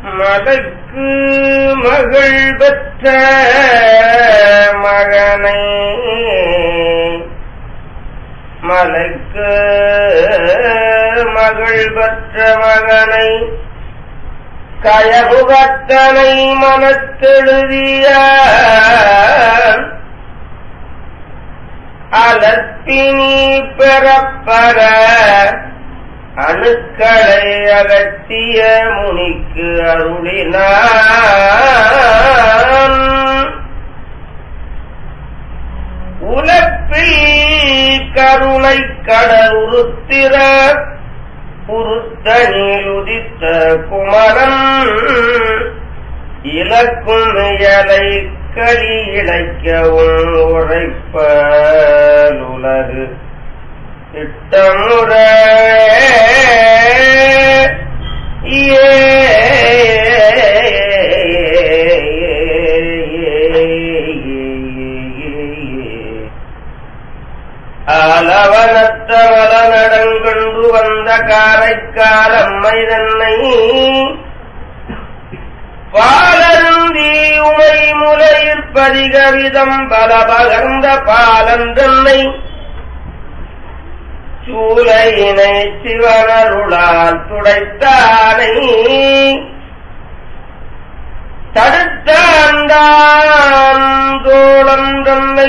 மலைக்கு மகள் பெற்ற மகனை மலைக்கு மகள் பெற்ற மகனை கயபுகத்தனை மனத்தெழுதிய அலப்பினி பெறப்பர அணுக்களை அகற்றிய முனிக்கு அருளினான் உலப்பில் கருணை கடலுருத்திர உருத்தனில் உதித்த குமரன் இலக்கும் இயலை களி இழைக்கவும் உரைப்பலுலகு திட்டமுற ஆலவனத்தவல நடங்கொண்டு வந்த காரைக்கால் அம்மை தன்னை பாலருந்தி உமை முலையிற் பதிகவிதம் பல பகர்ந்த பாலன் தன்னை சூலையினை சிவனருளால் துடைத்தானை தடுத்தான் தோழம் தன்னை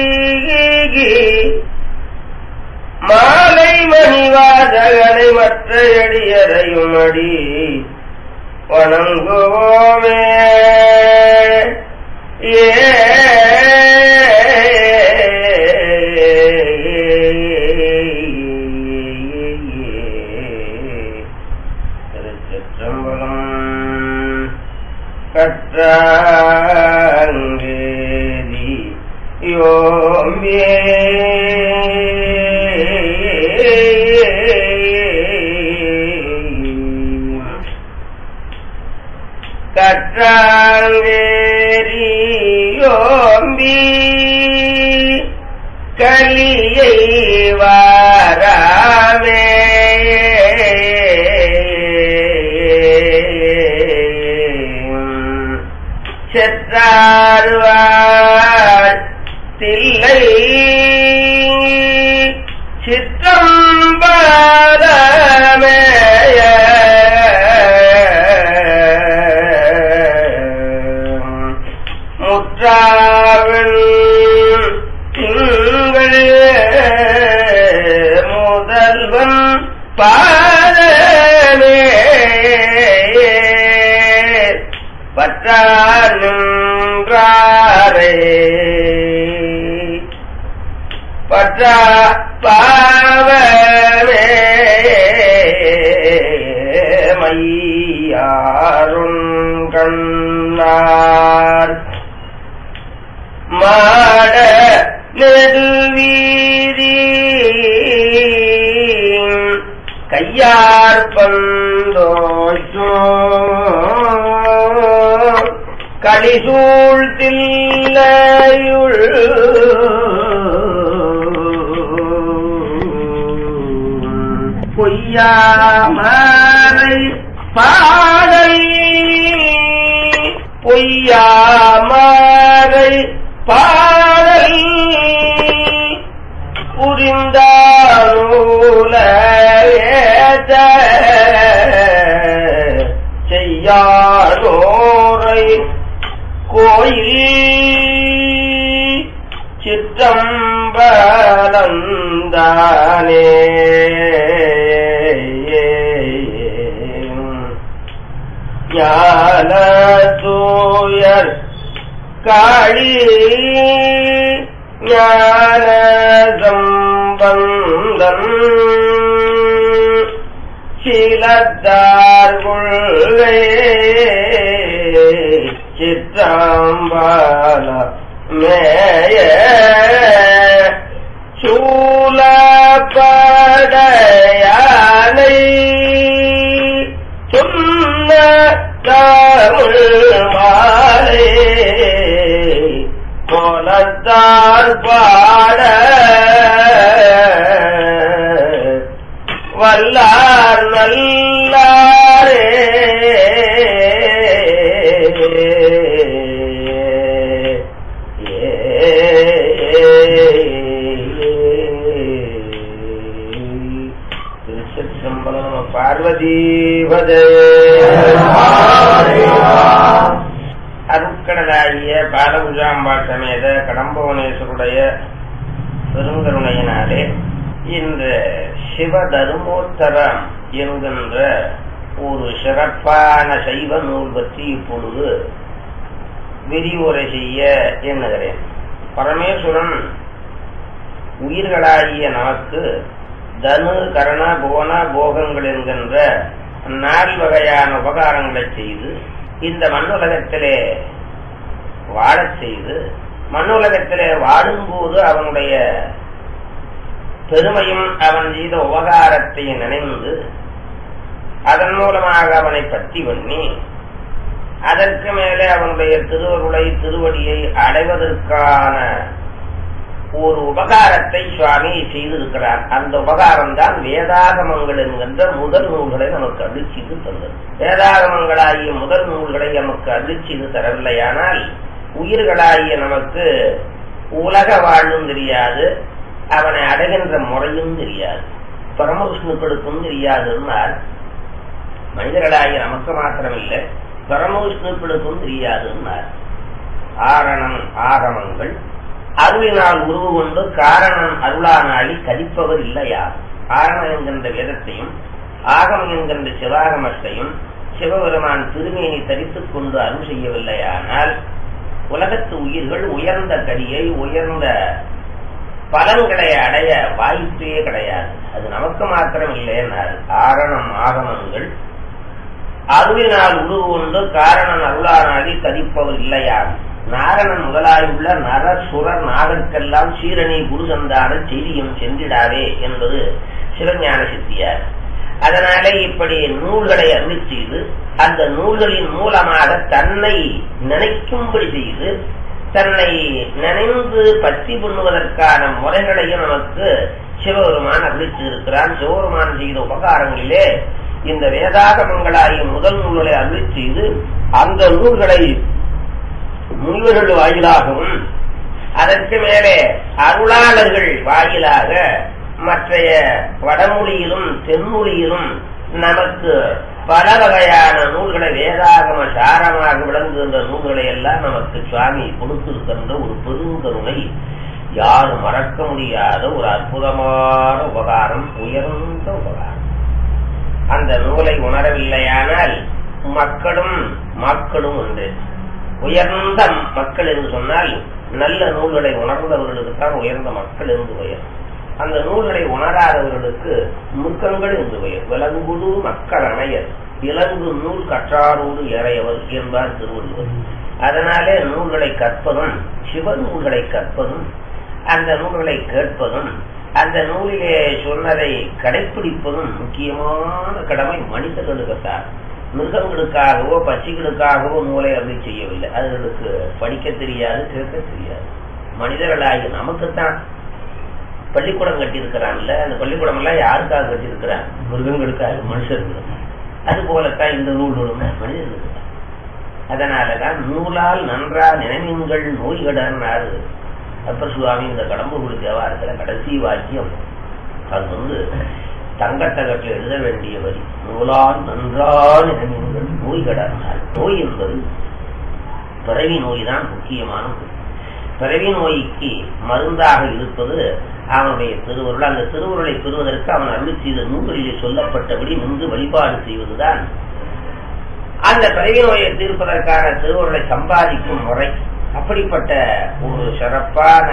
மாலை மணிவாதகனை மற்ற எடியறையும் அடி வணங்குவோமே ஏ திருச்சிற்றம்பலம் கற்றாங்கேதி யோம்பியே கற்றாங்கேரியோம்பி கலியை வாராமே செற்றார்வார் தில்லை சிற்றம்பலமேய முற்றாவன் திங்கள் முதல்வன் பாதமே பற்றார் நின்றாரே பற்றா பாவமே மையாருண் கண்ணார் மாட நெடுவீதி கையார் பந்தோஷோ களிசூழ் தில்லையுள் பொய்யாமரை பாடல் பொய்யாமரை பாடல் புரிந்தானூல செய்யாரோரை கோயில் சிற்றம்பலந்தானே ஞான தூயர் காளி ஞான சம்பந்தம் சிலத்தார் கொள்கை சித்தாம்பால மேய சூலப்படையானை சொன்ன தமிழ் மாலை கோலத்தார் பாட வல்லார் நல்லாரே திருமகளாகிய பாலகுஜாம்பாள் சமேத கடம்பவனேஸ்வருடைய பெருங்கருணையினாலே இந்த சிவதருமோத்தரம் என்கின்ற ஒரு சிறப்பான சைவ நூல் பற்றி இப்பொழுது விரிவுரை செய்ய எண்ணுகிறேன் பரமேஸ்வரன் உயிர்களாகிய நமக்கு தனு கரண போன போகங்கள் என்கின்ற நால் வகையான உபகாரங்களை செய்து இந்த மண்ணுலகத்திலே வாழச் செய்து மண்ணுலகத்திலே வாழும்போது அவனுடைய பெருமையும் அவன் செய்த உபகாரத்தை நினைந்து அதன் மூலமாக அவனை பற்றி பண்ணி அதற்கு மேலே அவனுடைய திருவருளை திருவடியை அடைவதற்கான ஒரு உபகாரத்தை சுவாமி செய்திருக்கிறார் அந்த உபகாரம் தான் வேதாகமங்கள் என்கின்ற முதல் நூல்களை நமக்கு அழிச்சிது தந்தது வேதாகமங்களாகிய முதல் நூல்களை நமக்கு அழிச்சிது தரவில்லையானால் உயிர்களாகிய நமக்கு உலக வாழும் தெரியாது அவனை அடைகின்ற முறையும் தெரியாது பரமவிஷ்ணுக்களுக்கும் தெரியாதுன்னால் மனிதர்களாகிய நமக்கு மாத்திரமில்லை பரமவிஷ்ணுக்களுக்கும் தெரியாதுன்னால் ஆரணம் ஆகமங்கள் அருளினால் உருவு கொண்டு காரணம் அருளானாளி கதிப்பவர் இல்லையா ஆரணம் என்கின்ற வேதத்தையும் ஆகம் என்கின்ற சிவாகமத்தையும் சிவபெருமான் திருமேனி தரித்துக் கொண்டு அருள் செய்யவில்லையானால் உலகத்து உயிர்கள் உயர்ந்த கடியை உயர்ந்த பலன்களை அடைய வாய்ப்பே கிடையாது அது நமக்கு மாத்திரம் இல்லைன்னார் ஆரணம் ஆகமங்கள் அருளினால் உருவு கொண்டு காரணம் அருளானாளி கதிப்பவர் இல்லையா நாரணன் முதலாயுள்ள நர சுரர் நாகற்கெல்லாம் சீரணி குருசந்தான செய்தியும் சென்றிடாவே என்பது சிவஞான சித்தியார் அதனாலே இப்படி நூல்களை அருளி செய்து அந்த நூல்களின் மூலமாக தன்னை நினைக்கும்படி செய்து தன்னை நினைந்து பற்றி பண்ணுவதற்கான முறைகளையும் நமக்கு சிவபெருமான் அருளிச்சிருக்கிறான் சிவபெருமான் செய்த உபகாரங்களிலே இந்த வேதாகமங்களாகிய முதல் நூல்களை அருளி செய்து அந்த நூல்களை முனிவர்கள் வாயிலாகவும் அதற்கு மேலே அருளாளர்கள் வாயிலாக மற்றைய வடமொழியிலும் தென்மொழியிலும் நமக்கு பல வகையான நூல்களை வேதாகம சாரமாக விளங்குகின்ற நூல்களை எல்லாம் நமக்கு சுவாமி கொடுத்திருக்கின்ற ஒரு பெருங்கருணை யாரும் மறக்க முடியாத ஒரு அற்புதமான உபகாரம் உயர்ந்த உபகாரம் அந்த நூலை உணரவில்லையானால் மக்களும் மக்களும் ஒன்று உயர்ந்த மக்கள் என்று சொன்னால் நல்ல நூல்களை உணர்ந்தவர்களுக்கு தான் உயர்ந்த மக்கள் என்று பெயர் அந்த நூல்களை உணராதவர்களுக்கு முக்கங்கள் என்று பெயர் விலங்குடு மக்கள் அணையர் இலங்கு நூல் கற்றாரோடு ஏறையவர் என்பார் திருவள்ளுவர் அதனாலே நூல்களை கற்பதும் சிவ நூல்களை கற்பதும் அந்த நூல்களை கேட்பதும் அந்த நூலிலே சொன்னதை கடைபிடிப்பதும் முக்கியமான கடமை மனிதர்களுக்குத்தான் மிருகங்களுக்காகவோ பட்சிகளுக்காகவோ நூலை அப்படி செய்யவில்லை அதுகளுக்கு படிக்க தெரியாது கேட்க தெரியாது மனிதர்களாகி நமக்குத்தான் பள்ளிக்கூடம் கட்டியிருக்கிறான்ல அந்த பள்ளிக்கூடம் எல்லாம் யாருக்காக கட்டியிருக்கிறான் மிருகங்களுக்காக மனுஷர்களுக்கு அது போலத்தான் இந்த நூல்களும் மனிதர்களுக்கு அதனாலதான் நூலால் நன்றா நினைவுங்கள் நோய்கடன்னாரு அப்பர் சுவாமி இந்த கடம்பூர் தேவாரத்துல கடைசி வாக்கியம் அது வந்து தங்கத்தகட்டில் எழுத வேண்டிய வரி நூலால் நன்றால் நினைவுங்கள் நோய் கடந்தால் நோய் என்பது பிறவி நோய் தான் முக்கியமான பிறவி நோய்க்கு மருந்தாக இருப்பது அவனுடைய திருவுருள் அந்த திருவுருளை பெறுவதற்கு அவன் அருள் செய்த நூல்களிலே சொல்லப்பட்டபடி நின்று வழிபாடு செய்வதுதான் அந்த பிறவி நோயை தீர்ப்பதற்கான திருவுருளை சம்பாதிக்கும் முறை அப்படிப்பட்ட ஒரு சிறப்பான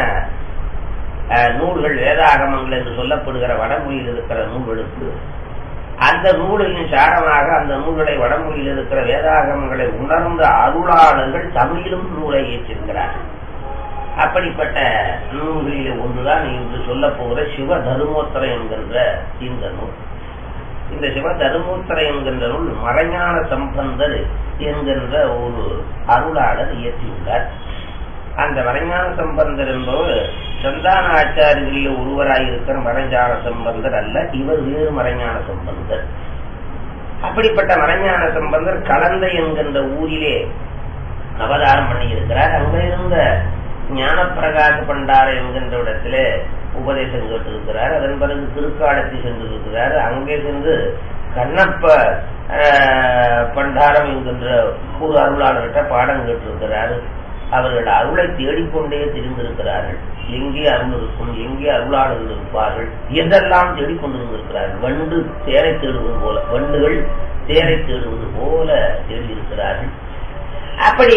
நூல்கள் வேதாகமங்கள் என்று சொல்லப்படுகிற வடமொழியில் இருக்கிற நூல்களுக்கு அந்த நூலின் சாரமாக அந்த நூல்களை வடமொழியில் இருக்கிற வேதாகமங்களை உணர்ந்த அருளாளர்கள் தமிழிலும் நூலை ஏற்றிருக்கிறார்கள் அப்படிப்பட்ட நூல்களில் ஒன்றுதான் இன்று சொல்ல போகிற சிவ தருமோத்தரம் என்கின்ற இந்த நூல் இந்த சிவ தருமோத்தரம் என்கின்ற நூல் மறைஞான சம்பந்தர் என்கின்ற ஒரு அருளாளர் இயற்றியுள்ளார் அந்த மறைஞான சம்பந்தர் என்பவர் சந்தான ஆச்சாரியர்களில் ஒருவராயிருக்கிற மறைஞான சம்பந்தர் அல்ல இவர் வேறு மறைஞான சம்பந்தர் அப்படிப்பட்ட மறைஞான சம்பந்தர் கலந்தை என்கின்ற ஊரிலே அவதாரம் பண்ணியிருக்கிறார் அங்க இருந்த ஞானப்பிரகாச பண்டார என்கின்ற இடத்திலே உபதேசம் கேட்டிருக்கிறார் அதன் பிறகு திருக்காலத்தை சென்றிருக்கிறார் அங்கே சென்று கண்ணப்ப பண்டாரம் என்கின்ற ஒரு அருளாளர்கிட்ட பாடம் கேட்டிருக்கிறார் அவர்கள் அருளை தேடிக்கொண்டே தெரிந்திருக்கிறார்கள் எங்கே அருள் இருக்கும் எங்கே அருளாளர்கள் இருப்பார்கள் எதெல்லாம் தேடிக்கொண்டிருந்திருக்கிறார்கள் வண்டு தேரை தேடுவது போல வண்டுகள் தேரை தேடுவது போல தேடி இருக்கிறார்கள் அப்படி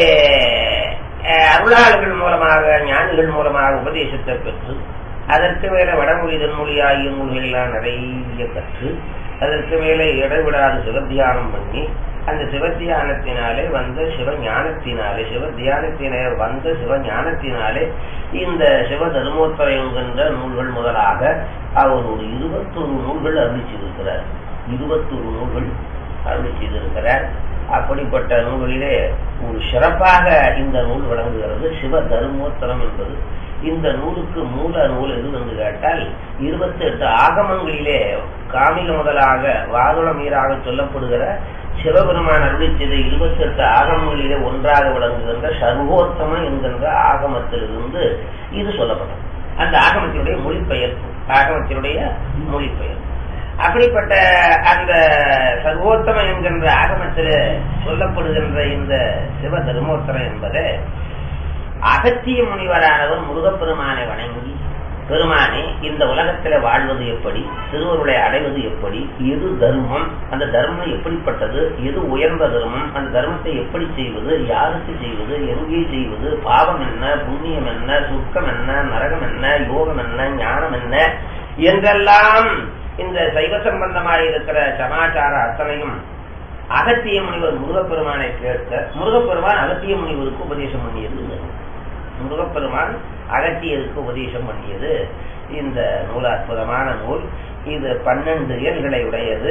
அருளாளர்கள் மூலமாக ஞானிகள் மூலமாக உபதேசத்தை பெற்று அதற்கு மேல வடமொழி தென்மொழி ஆகிய நூல்கள் எல்லாம் நிறைய கற்று அதற்கு மேலே இடைவிடாது சிவத்தியானம் பண்ணி அந்த சிவத்தியானத்தினாலே வந்த சிவஞானத்தினாலே சிவத்தியானத்தினே வந்த சிவஞானத்தினாலே இந்த சிவ தர்மோத்தரம் என்கின்ற நூல்கள் முதலாக அவர் ஒரு இருபத்தொரு நூல்கள் அருளி செய்திருக்கிறார் இருபத்தொரு நூல்கள் அருளி செய்திருக்கிறார் அப்படிப்பட்ட நூல்களிலே ஒரு சிறப்பாக இந்த நூல் விளங்குகிறது சிவ தர்மோத்தரம் என்பது இந்த நூலுக்கு மூல நூல் எது என்று கேட்டால் இருபத்தி எட்டு ஆகமங்களிலே காமிக முதலாக வாதுள மீறாக சொல்லப்படுகிற சிவபெருமான் அருளி செய்த இருபத்தி எட்டு ஆகமங்களிலே ஒன்றாக விளங்குகின்ற சர்வோத்தமம் என்கின்ற ஆகமத்திலிருந்து இது சொல்லப்பட்டது அந்த ஆகமத்தினுடைய மொழிபெயர்ப்பு ஆகமத்தினுடைய மொழிபெயர்ப்பு அப்படிப்பட்ட அந்த சர்வோத்தமம் என்கின்ற ஆகமத்தில் சொல்லப்படுகின்ற இந்த சிவ தர்மோத்தரம் என்பதை அகத்திய முனிவரானவர் முருகப்பெருமானை வணங்கி பெருமானே இந்த உலகத்துல வாழ்வது எப்படி திருவருளை அடைவது எப்படி எது தர்மம் அந்த தர்மம் எப்படிப்பட்டது எது உயர்ந்த தர்மம் அந்த தர்மத்தை எப்படி செய்வது யாருக்கு செய்வது எங்கே செய்வது பாவம் என்ன புண்ணியம் என்ன சுக்கம் என்ன நரகம் என்ன யோகம் என்ன ஞானம் என்ன என்றெல்லாம் இந்த சைவ சம்பந்தமாக இருக்கிற சமாச்சார அத்தனையும் அகத்திய முனிவர் முருகப்பெருமானை கேட்க முருகப்பெருமான் அகத்திய முனிவருக்கு உபதேசம் பண்ணியது முருகப்பெருமான் அகத்தியருக்கு உபதேசம் பண்ணியது இந்த நூல் அற்புதமான நூல் இது பன்னெண்டு இயல்களை உடையது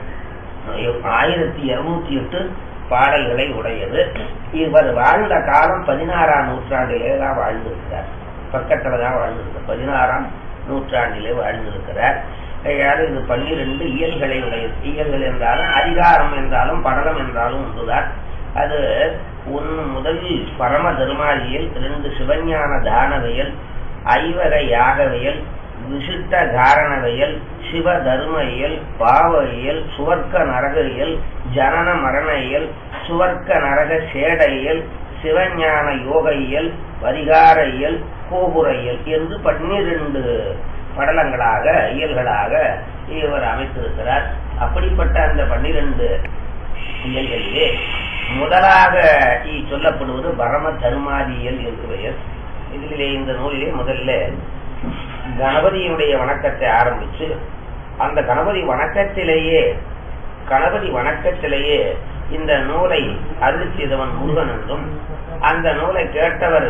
ஆயிரத்தி இருநூத்தி எட்டு பாடல்களை உடையது இவர் வாழ்ந்த காலம் பதினாறாம் நூற்றாண்டிலே தான் வாழ்ந்திருக்கிறார் பக்கத்துல தான் வாழ்ந்திருக்கிறார் பதினாறாம் நூற்றாண்டிலே வாழ்ந்திருக்கிறார் இது பன்னிரண்டு இயல்களை உடையது இயல்கள் என்றாலும் அதிகாரம் என்றாலும் படலம் என்றாலும் ஒன்றுதான் அது ஒன்று முதல் பரம தர்மாதியல் ரெண்டு சிவஞான தானவியல் ஐவகை யாகவியல் விசிட்ட காரணவியல் சிவ தர்ம இயல் பாவ இயல் சுவர்க்க நரக இயல் ஜனன மரண இயல் சுவர்க்க நரக சேட இயல் சிவஞான யோக இயல் பரிகார இயல் கோபுர இயல் என்று பன்னிரண்டு படலங்களாக இயல்களாக இவர் அமைத்திருக்கிறார் அப்படிப்பட்ட அந்த பன்னிரண்டு இயல்களிலே முதலாக சொல்லப்படுவது பரம தருமாதியல் என்று பெயர் இதிலே இந்த நூலிலே முதல்ல கணபதியினுடைய வணக்கத்தை ஆரம்பிச்சு அந்த கணபதி வணக்கத்திலேயே கணபதி வணக்கத்திலேயே இந்த நூலை அருள் செய்தவன் முருகன் என்றும் அந்த நூலை கேட்டவர்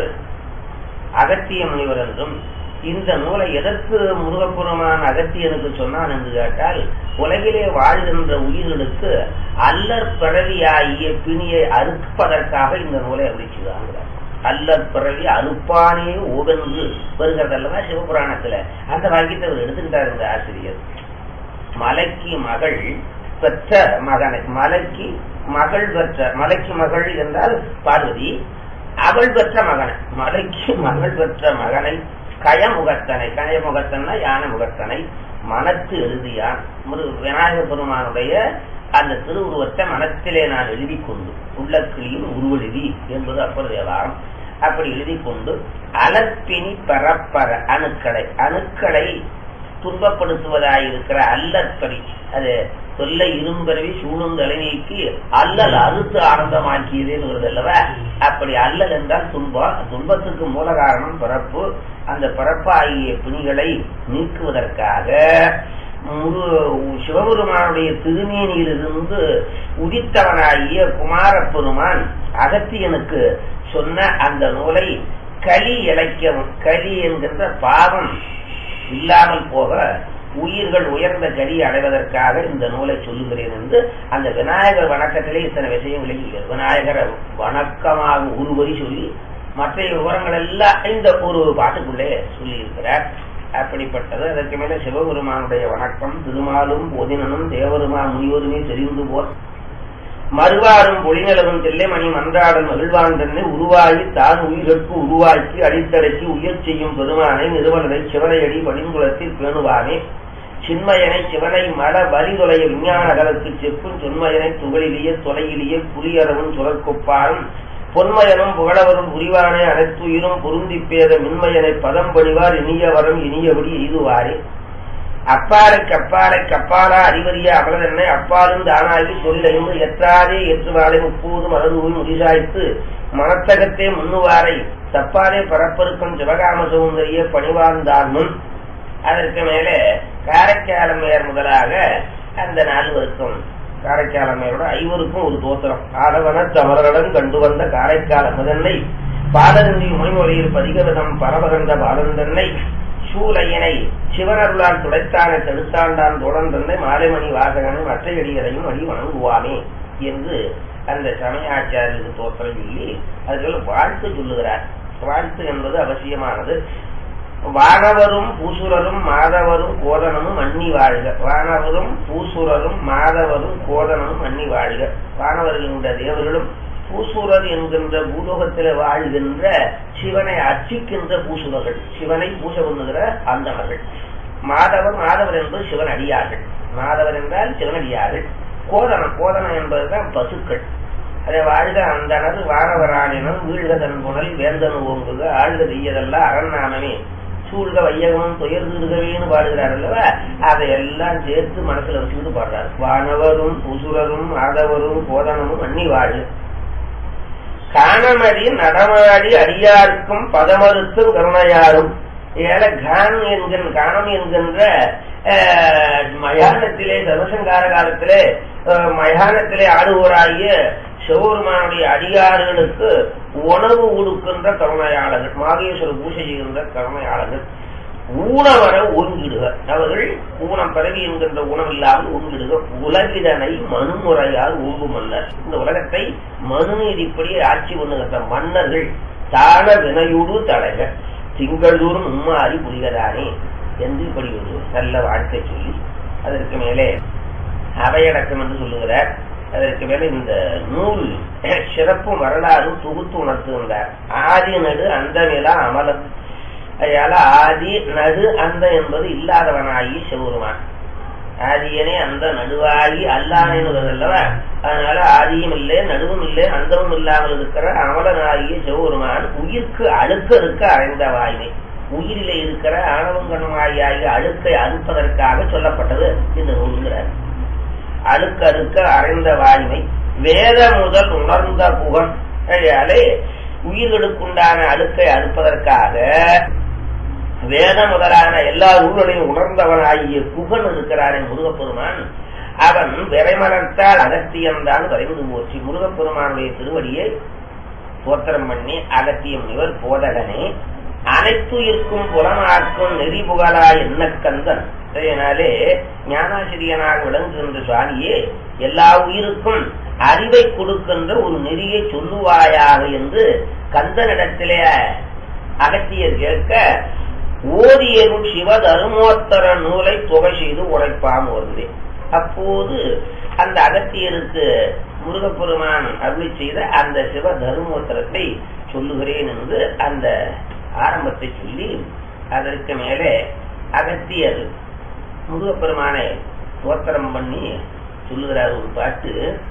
அகத்திய முனிவர் என்றும் இந்த நூலை எதற்கு முருகப்புறமான அகத்தியனுக்கு சொன்னான் என்று கேட்டால் உலகிலே வாழ்கின்ற உயிர்களுக்கு அல்லற் பிறவியாகிய பிணியை அறுப்பதற்காக இந்த நூலை அறிவிச்சுதாங்கிறார் அல்லற் பிறவி அறுப்பானே ஓவென்று வருகிறதல்லவா சிவபுராணத்துல அந்த வாக்கியத்தை அவர் எடுத்துக்கிட்டார் இந்த ஆசிரியர் மலைக்கு மகள் பெற்ற மகனை மலைக்கு மகள் பெற்ற மலைக்கு மகள் என்றால் பார்வதி அவள் பெற்ற மகனை மலைக்கு மகள் பெற்ற மகனை கயமுகத்தனை கயமுகத்தன்னா யானை முகத்தனை மனத்து எழுதியான் விநாயக பெருமானுடைய அந்த திருவுருவத்தை மனத்திலே நான் எழுதி கொண்டு உள்ளக்கிளியில் உருவெழுதி என்பது அப்பர் தேவாரம் அப்படி எழுதி கொண்டு அலற்பினி பரப்பர அணுக்களை அணுக்களை துன்பப்படுத்துவதாயிருக்கிற அல்லற்படி அது தொல்லை இரும்பரவி சூழும் தலைநீக்கி அல்லல் அறுத்து ஆனந்தமாக்கியதேன்னு அல்லவா அப்படி அல்லல் என்றால் துன்பம் துன்பத்துக்கு மூல காரணம் பிறப்பு அந்த பிறப்பாகிய பிணிகளை நீக்குவதற்காக சிவபெருமானுடைய திருமேனியிலிருந்து உதித்தவனாகிய குமாரப்பெருமான் அகத்தியனுக்கு சொன்ன அந்த நூலை களி இழைக்கவும் களி என்கின்ற பாவம் இல்லாமல் போக உயிர்கள் உயர்ந்த கதி அடைவதற்காக இந்த நூலை சொல்லுகிறேன் என்று அந்த விநாயகர் வணக்கத்திலே இத்தனை விஷயங்களை விநாயகர் வணக்கமாக உருவரி சொல்லி மற்ற விவரங்கள் எல்லாம் இந்த ஒரு பாட்டுக்குள்ளே சொல்லி இருக்கிறார் அப்படிப்பட்டது அதற்கு மேல சிவபெருமானுடைய வணக்கம் திருமாலும் பொதினனும் தேவருமா முனிவருமே தெரிந்து போர் மறுவாரும் பொழிநிலவும் தில்லைமணி மன்றாடல் மகிழ்வான் தன்னை உருவாகி தான் உயிருக்கு உருவாக்கி அடித்தடக்கி உயர் செய்யும் பெருமானை நிறுவனரை சிவனையடி பணிங்குளத்தில் பேணுவானே சின்மயனை சிவனை மல வரிதொலைய விஞ்ஞான அகலத்து செப்பும் சொன்மயனை துகளிலேயே தொலையிலேயே புலியரவும் சுரற்கொப்பாரும் பொன்மயனும் புகழவரும் புரிவானே அனைத்துயிரும் பொருந்தி பேத மின்மயனை பதம் பணிவார் இனிய வரம் இனியபடி எய்துவாரே அப்பாலைக்கு அப்பாலைக்கு அப்பாலா அறிவறிய அமலதென்னை அப்பாலும் தானாகி சொல்லைந்து எத்தாதே ஏற்றுவாளை முப்போது மலர்வு முடிசாய்த்து மனத்தகத்தே முன்னுவாரை தப்பாதே பரப்பருக்கும் சிவகாம சௌந்தரிய பணிவார்ந்தார் முன் அதற்கு மேலே காரைக்காலமையர் முதலாக அந்த நால்வருக்கும் காரைக்காலமையரோட ஐவருக்கும் ஒரு தோத்திரம் ஆடவன தமரருடன் கண்டு வந்த காரைக்கால முதன்னை பாலருந்தி மொழிமொழியில் பதிகவிதம் பரவகந்த பாலந்தன்னை சூலையனை சிவனருளால் துடைத்தானை தடுத்தாண்டான் தொடர்ந்தன்னை மாலைமணி வாசகனை மற்ற அடிகளையும் அடி வணங்குவாமே என்று அந்த சமயாச்சாரியருக்கு தோற்றம் சொல்லி அதுக்குள்ள வாழ்த்து சொல்லுகிறார் வாழ்த்து என்பது அவசியமானது வானவரும் பூசுரரும் மாதவரும் கோதனமும் அன்னி வாழ்க வானவரும் பூசுரரும் மாதவரும் கோதனமும் அன்னி வாழ்க வானவர்களுடைய தேவர்களும் பூசுரர் என்கின்ற பூலோகத்தில் வாழ்கின்ற சிவனை அர்ச்சிக்கின்ற பூசுரர்கள் சிவனை பூசை பண்ணுகிற அந்தவர்கள் மாதவர் மாதவர் என்பது சிவன் அடியார்கள் மாதவர் என்றால் சிவனடியார்கள் கோதனம் கோதனம் என்பதுதான் பசுக்கள் அதை வாழ்க அந்தனர் வானவராணினம் வீழ்க தன் புனல் வேந்தன் ஓங்குக ஆழ்க தெய்யதல்ல அரண்நாமமே சூழ்க வையகமும் துயர்ந்துடுகவேன்னு பாடுகிறார் அல்லவா அதையெல்லாம் சேர்த்து மனசுல வச்சுக்கிட்டு பாடுறார் வானவரும் புசுரரும் ஆதவரும் கோதனமும் அன்னி வாழ்க காணமடி நடமாடி அடியாருக்கும் பதமறுத்தும் கருணையாரும் ஏல கான் என்கின்ற காணம் என்கின்ற மயானத்திலே தர்மசங்கார காலத்திலே மயானத்திலே ஆடுவோராகிய சிவபெருமானுடைய அடியாறுகளுக்கு உணவு கொடுக்கின்ற கருணையாளர்கள் மாகேஸ்வர பூஜை செய்கின்ற கருணையாளர்கள் ஊனவர ஒருங்கிடுக அவர்கள் ஊனம் பரவி என்கின்ற உணவு இல்லாமல் ஒருங்கிடுக உலகிதனை மனுமுறையால் ஊம்புமல்ல இந்த உலகத்தை மனுநீதிப்படி ஆட்சி பண்ணுகின்ற மன்னர்கள் தான வினையோடு தடக திங்கள்தோறும் உம்மாறி புரிவதானே என்று இப்படி ஒரு நல்ல வாழ்க்கை சொல்லி அதற்கு மேலே அவையடக்கம் என்று சொல்லுகிறார் அதற்கு மேல இந்த நூல் சிறப்பு வரலாறு தொகுத்து உணர்த்துகின்றார் ஆதி நடு அந்த நிலா அமலம் அதனால ஆதி நடு அந்த என்பது இல்லாதவனாகி சிவருமான் ஆதியனே அந்த நடுவாகி அல்லானது அல்லவா அதனால ஆதியும் இல்லை நடுவும் இல்லை அந்தமும் இல்லாமல் இருக்கிற அமலனாகிய சிவபெருமான் உயிர்க்கு அழுக்கறுக்க அடைந்த வாய்மை உயிரிலே இருக்கிற ஆணவங்கணமாகிய அழுக்கை அறுப்பதற்காக சொல்லப்பட்டது இந்த நூல்கிறார் அழுக்கறுக்க அறைந்த வாய்மை வேத முதல் உணர்ந்த புகழ் அதையாலே உயிர்களுக்குண்டான அழுக்கை அறுப்பதற்காக வேத முதலான எல்லா நூல்களையும் உணர்ந்தவனாகிய புகன் இருக்கிறானே முருகப்பெருமான் அவன் விரைமலர்த்தால் அகத்தியம்தான் வரைந்து போச்சு முருகப்பெருமானுடைய திருவடியை தோத்திரம் பண்ணி அகத்தியம் இவர் போதகனே அனைத்துயிர்க்கும் புலமாக்கும் நெறி புகழா என்ன கந்தன் அதனாலே ஞானாசிரியனாக விளங்குகின்ற சுவாமியே எல்லா உயிருக்கும் அறிவை கொடுக்கின்ற ஒரு நெறியை சொல்லுவாயாக என்று கந்தனிடத்திலே அகத்தியர் கேட்க ஓதியருள் சிவ தருமோத்தர நூலை தொகை செய்து உரைப்பாம் வருந்தேன் அப்போது அந்த அகத்தியருக்கு முருகப்பெருமான் அருளி செய்த அந்த சிவ தருமோத்தரத்தை சொல்லுகிறேன் என்று அந்த ஆரம்பத்தை சொல்லி அதற்கு மேலே அகத்தியர் முருகப்பெருமானை தோத்திரம் பண்ணி சொல்லுகிறார் ஒரு பாட்டு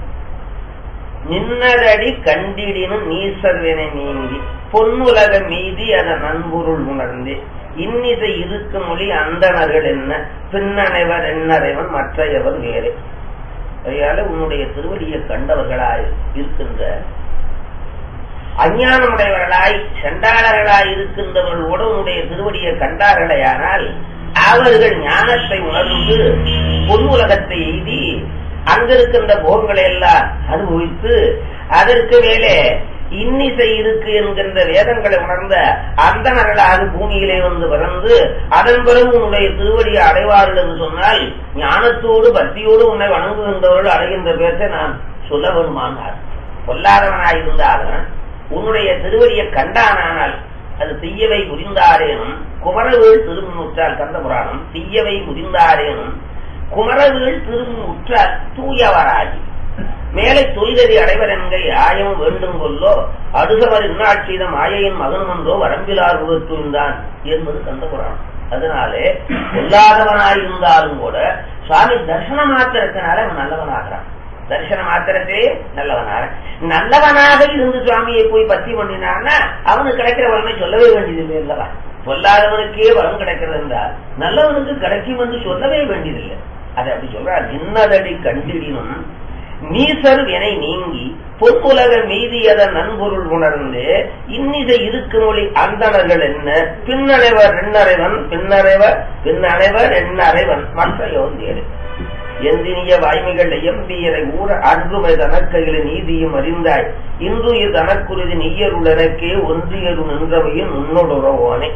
நின்னதடி கண்டிடினும் நீசர்வினை நீங்கி பொன்னுலக மீதி அதன் நண்பொருள் உணர்ந்து இன்னிசை இருக்கு மொழி அந்தணர்கள் என்ன பின்னணைவர் என்னறைவன் மற்றையவர் வேறு அதனால உன்னுடைய திருவடியை கண்டவர்களாய் இருக்கின்ற அஞ்ஞானமுடையவர்களாய் செண்டாளர்களாய் இருக்கின்றவர்களோடு உன்னுடைய திருவடியை கண்டார்களேயானால் அவர்கள் ஞானத்தை உணர்ந்து பொது உலகத்தை எய்தி அங்கிருக்கின்ற போகங்களை எல்லாம் அனுபவித்து அதற்கு மேலே இன்னிசை இருக்கு என்கின்ற வேதங்களை உணர்ந்த அந்தனர்களாக பூமியிலே வந்து பிறந்து அதன் பிறகு உன்னுடைய திருவடியை அடைவார்கள் என்று சொன்னால் ஞானத்தோடு பக்தியோடு உன்னை வணங்குகின்றவர்கள் அடைகின்ற பேர்த்தை நான் சொல்ல வேணுமானார் கொல்லாதவனாயிருந்தாலும் உன்னுடைய திருவடியை கண்டானால் அது தீயவை புரிந்தாரேனும் குமரவேள் திருமுற்றால் கந்த புராணம் தீயவை புரிந்தாரேனும் குமரவேள் திருமுற்றால் தூயவராகி மேலை தொழிலதி அடைவர் என்கை ஆயம் வேண்டும் கொல்லோ அடுகவர் இன்னாள் செய்த மாயையின் மகன் ஒன்றோ வரம்பிலார் உகத்துந்தான் என்பது கந்த புராணம் அதனாலே கொல்லாதவனாயிருந்தாலும் கூட சுவாமி தர்சன மாத்திரத்தினால அவன் நல்லவனாகிறான் தரிசன மாத்திரத்தே நல்லவனாக நல்லவனாக இருந்து சுவாமியை போய் பத்தி பண்ணினான்னா அவனுக்கு கிடைக்கிற வளமை சொல்லவே வேண்டியதில்லை அல்லவா சொல்லாதவனுக்கே வரம் கிடைக்கிறது என்றால் நல்லவனுக்கு கிடைக்கும் என்று சொல்லவே வேண்டியதில்லை அதை அப்படி சொல்றார் இன்னதடி கண்டிடினும் நீசர் வினை நீங்கி பொற்புலக மீதியத நன்பொருள் உணர்ந்து இன்னிசை இருக்கு மொழி அந்தணர்கள் என்ன பின்னடைவர் எண்ணறைவன் பின்னறைவர் பின்னடைவர் எண்ணறைவன் மற்ற யோந்தியரு எந்தினிய வாய்மைகள் எம்பியரை ஊர அன்புமை தனக்கையில நீதியும் அறிந்தாய் இன்று இது தனக்குருதி நீயருளனக்கே ஒன்றியரு நின்றவையும் உன்னோடுறவோனே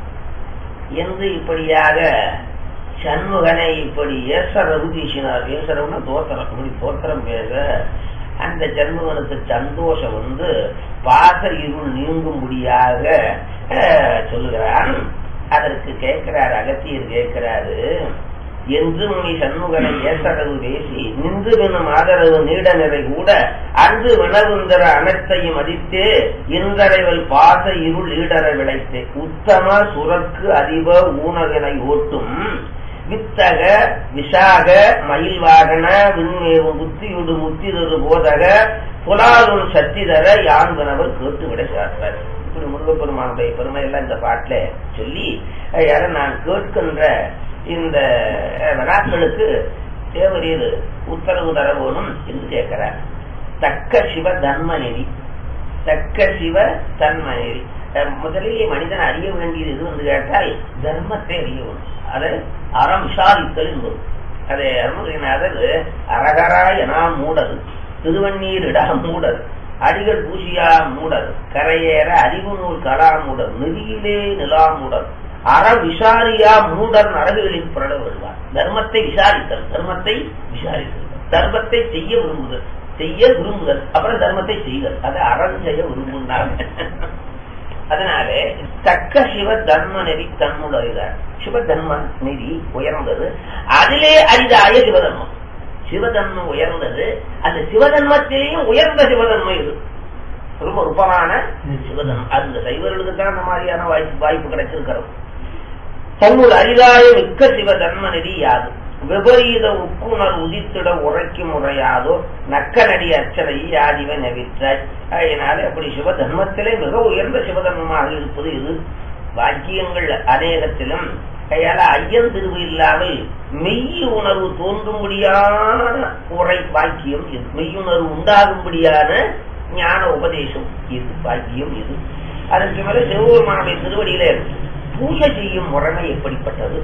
என்று இப்படியாக சண்முகனை இப்படி ஏசரவு வீசினார் ஏசரவுன்னா தோத்திரம் இப்படி தோத்திரம் பேச அந்த சண்முகனுக்கு சந்தோஷம் வந்து பாச இருள் நீங்கும்படியாக சொல்லுகிறான் அதற்கு கேட்கிறார் அகத்தியர் கேட்கிறாரு என்று முனி சண்முகனை ஏசரவு பேசி நின்று வினும் ஆதரவு நீட நிறை கூட அன்று வினவுந்தர அனைத்தையும் மதித்தே இன்றரைவல் பாச இருள் ஈடர விளைத்தே உத்தம சுரக்கு அதிப ஊனகனை ஓட்டும் வித்தக விசாக மயில் வாகன விண்மேவும் புத்தியுடு முத்திதொரு போதக புலாலுள் சத்திதர யான்பனவர் கேட்டு விட சார்பார் இப்படி முருகப்பெருமானுடைய பெருமை எல்லாம் இந்த பாட்டில சொல்லி யார நான் கேட்கின்ற இந்த வினாக்களுக்கு தேவரீர் உத்தரவு தர வேணும் என்று கேட்கிறார் தக்க சிவ தர்ம நெறி தக்க சிவ தன்ம நெறி முதலிலே மனிதன் அறிய வேண்டியது எது என்று கேட்டால் தர்மத்தை அறிய வேணும் அதை அறம் விசாரித்தல் என்பது அதை அருமகிரிநாதர் அரகரா எனா மூடல் திருவண்ணீரிடா மூடல் அடிகள் பூசியா மூடல் கரையேற அறிவு நூல் கலா மூடல் நெறியிலே நிலா மூடல் அற விசாரியா மூடர் நரகுகளின் புரள வருவார் தர்மத்தை விசாரித்தல் தர்மத்தை விசாரித்தல் தர்மத்தை செய்ய விரும்புதல் செய்ய விரும்புதல் அப்புறம் தர்மத்தை செய்தல் அதை அறம் செய்ய விரும்புனாங்க அதனாலே தக்க சிவ தர்ம நெறி தன்னுடையதார் சிவ தர்ம நெறி உயர்ந்தது அதிலே அரிதாய சிவதர்மம் சிவதர்மம் உயர்ந்தது அந்த சிவதர்மத்திலேயும் உயர்ந்த சிவதர்மம் இது ரொம்ப ரூபமான சிவதர்மம் அந்த சைவர்களுக்கு தான் அந்த மாதிரியான வாய்ப்பு வாய்ப்பு கிடைச்சிருக்கிறது தன்னுள் அரிதாய மிக்க சிவதர்ம நெறி யாது விபரீத உக்குணர் உதித்திட உரைக்கும் முறையாதோ நக்கநடி அர்ச்சனை யாதிவ நவிற்றாய் அதனால அப்படி சிவதர்மத்திலே மிக உயர்ந்த சிவதர்மமாக இருப்பது இது வாக்கியங்கள் அநேகத்திலும் கையால ஐயன் திருவு இல்லாமல் மெய் உணர்வு தோன்றும்படியான உரை வாக்கியம் இது மெய்யுணர்வு உண்டாகும்படியான ஞான உபதேசம் இது வாக்கியம் இது அதற்கு மேல சிவபெருமானுடைய திருவடியில பூஜை செய்யும் முறைமை எப்படிப்பட்டது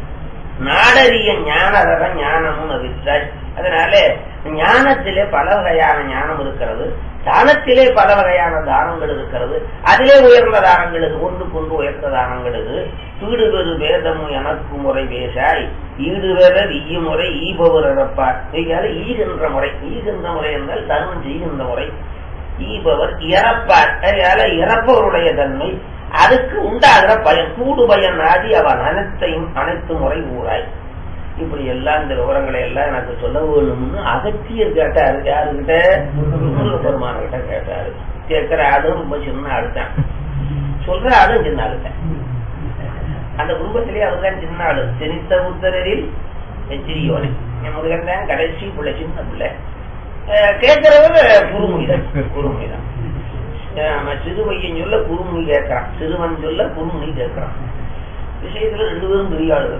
நாடறிய ஞானதர ஞானமும் அவித்தாய் அதனால ஞானத்திலே பல வகையான ஞானம் இருக்கிறது தானத்திலே பல வகையான தானங்கள் இருக்கிறது அதிலே உயர்ந்த தானங்கள் இது ஒன்றுக்கொன்று உயர்ந்த தானங்கள் இது வீடு பெரு வேதமும் எனக்கு முறை பேசாய் ஈடு பெற விய்ய முறை ஈபவர் இறப்பார் இதால ஈகின்ற முறை ஈகின்ற முறை என்றால் தர்மம் செய்கின்ற முறை ஈபவர் இறப்பார் அதனால இறப்பவருடைய தன்மை அதுக்கு உண்டாகிற பயன் கூடு பயன் ஆதி அவன் அனைத்தையும் அனைத்து முறை ஊராய் இப்படி எல்லாம் இந்த விவரங்களை எல்லாம் எனக்கு சொல்ல வேணும்னு அகத்தியர் கேட்டாரு யாருகிட்ட முருகப்பெருமான கிட்ட கேட்டாரு கேட்கிற ஆளும் ரொம்ப சின்ன ஆளுதான் சொல்ற ஆளும் சின்ன ஆளுதான் அந்த குடும்பத்திலேயே அவர்தான் சின்ன ஆளு திணித்த புத்தரில் எச்சிரியோனை முருகன் தான் கடைசி பிள்ளை சின்ன பிள்ளை கேட்கிறவர் குருமுனிதான் குருமுனிதான் சிறுமையன் சொல்ல குருமுனி கேட்கிறான் சிறுவன் சொல்ல குருமுனி கேட்கிறான் விஷயத்துல ரெண்டு பேரும் பெரிய ஆளுகள்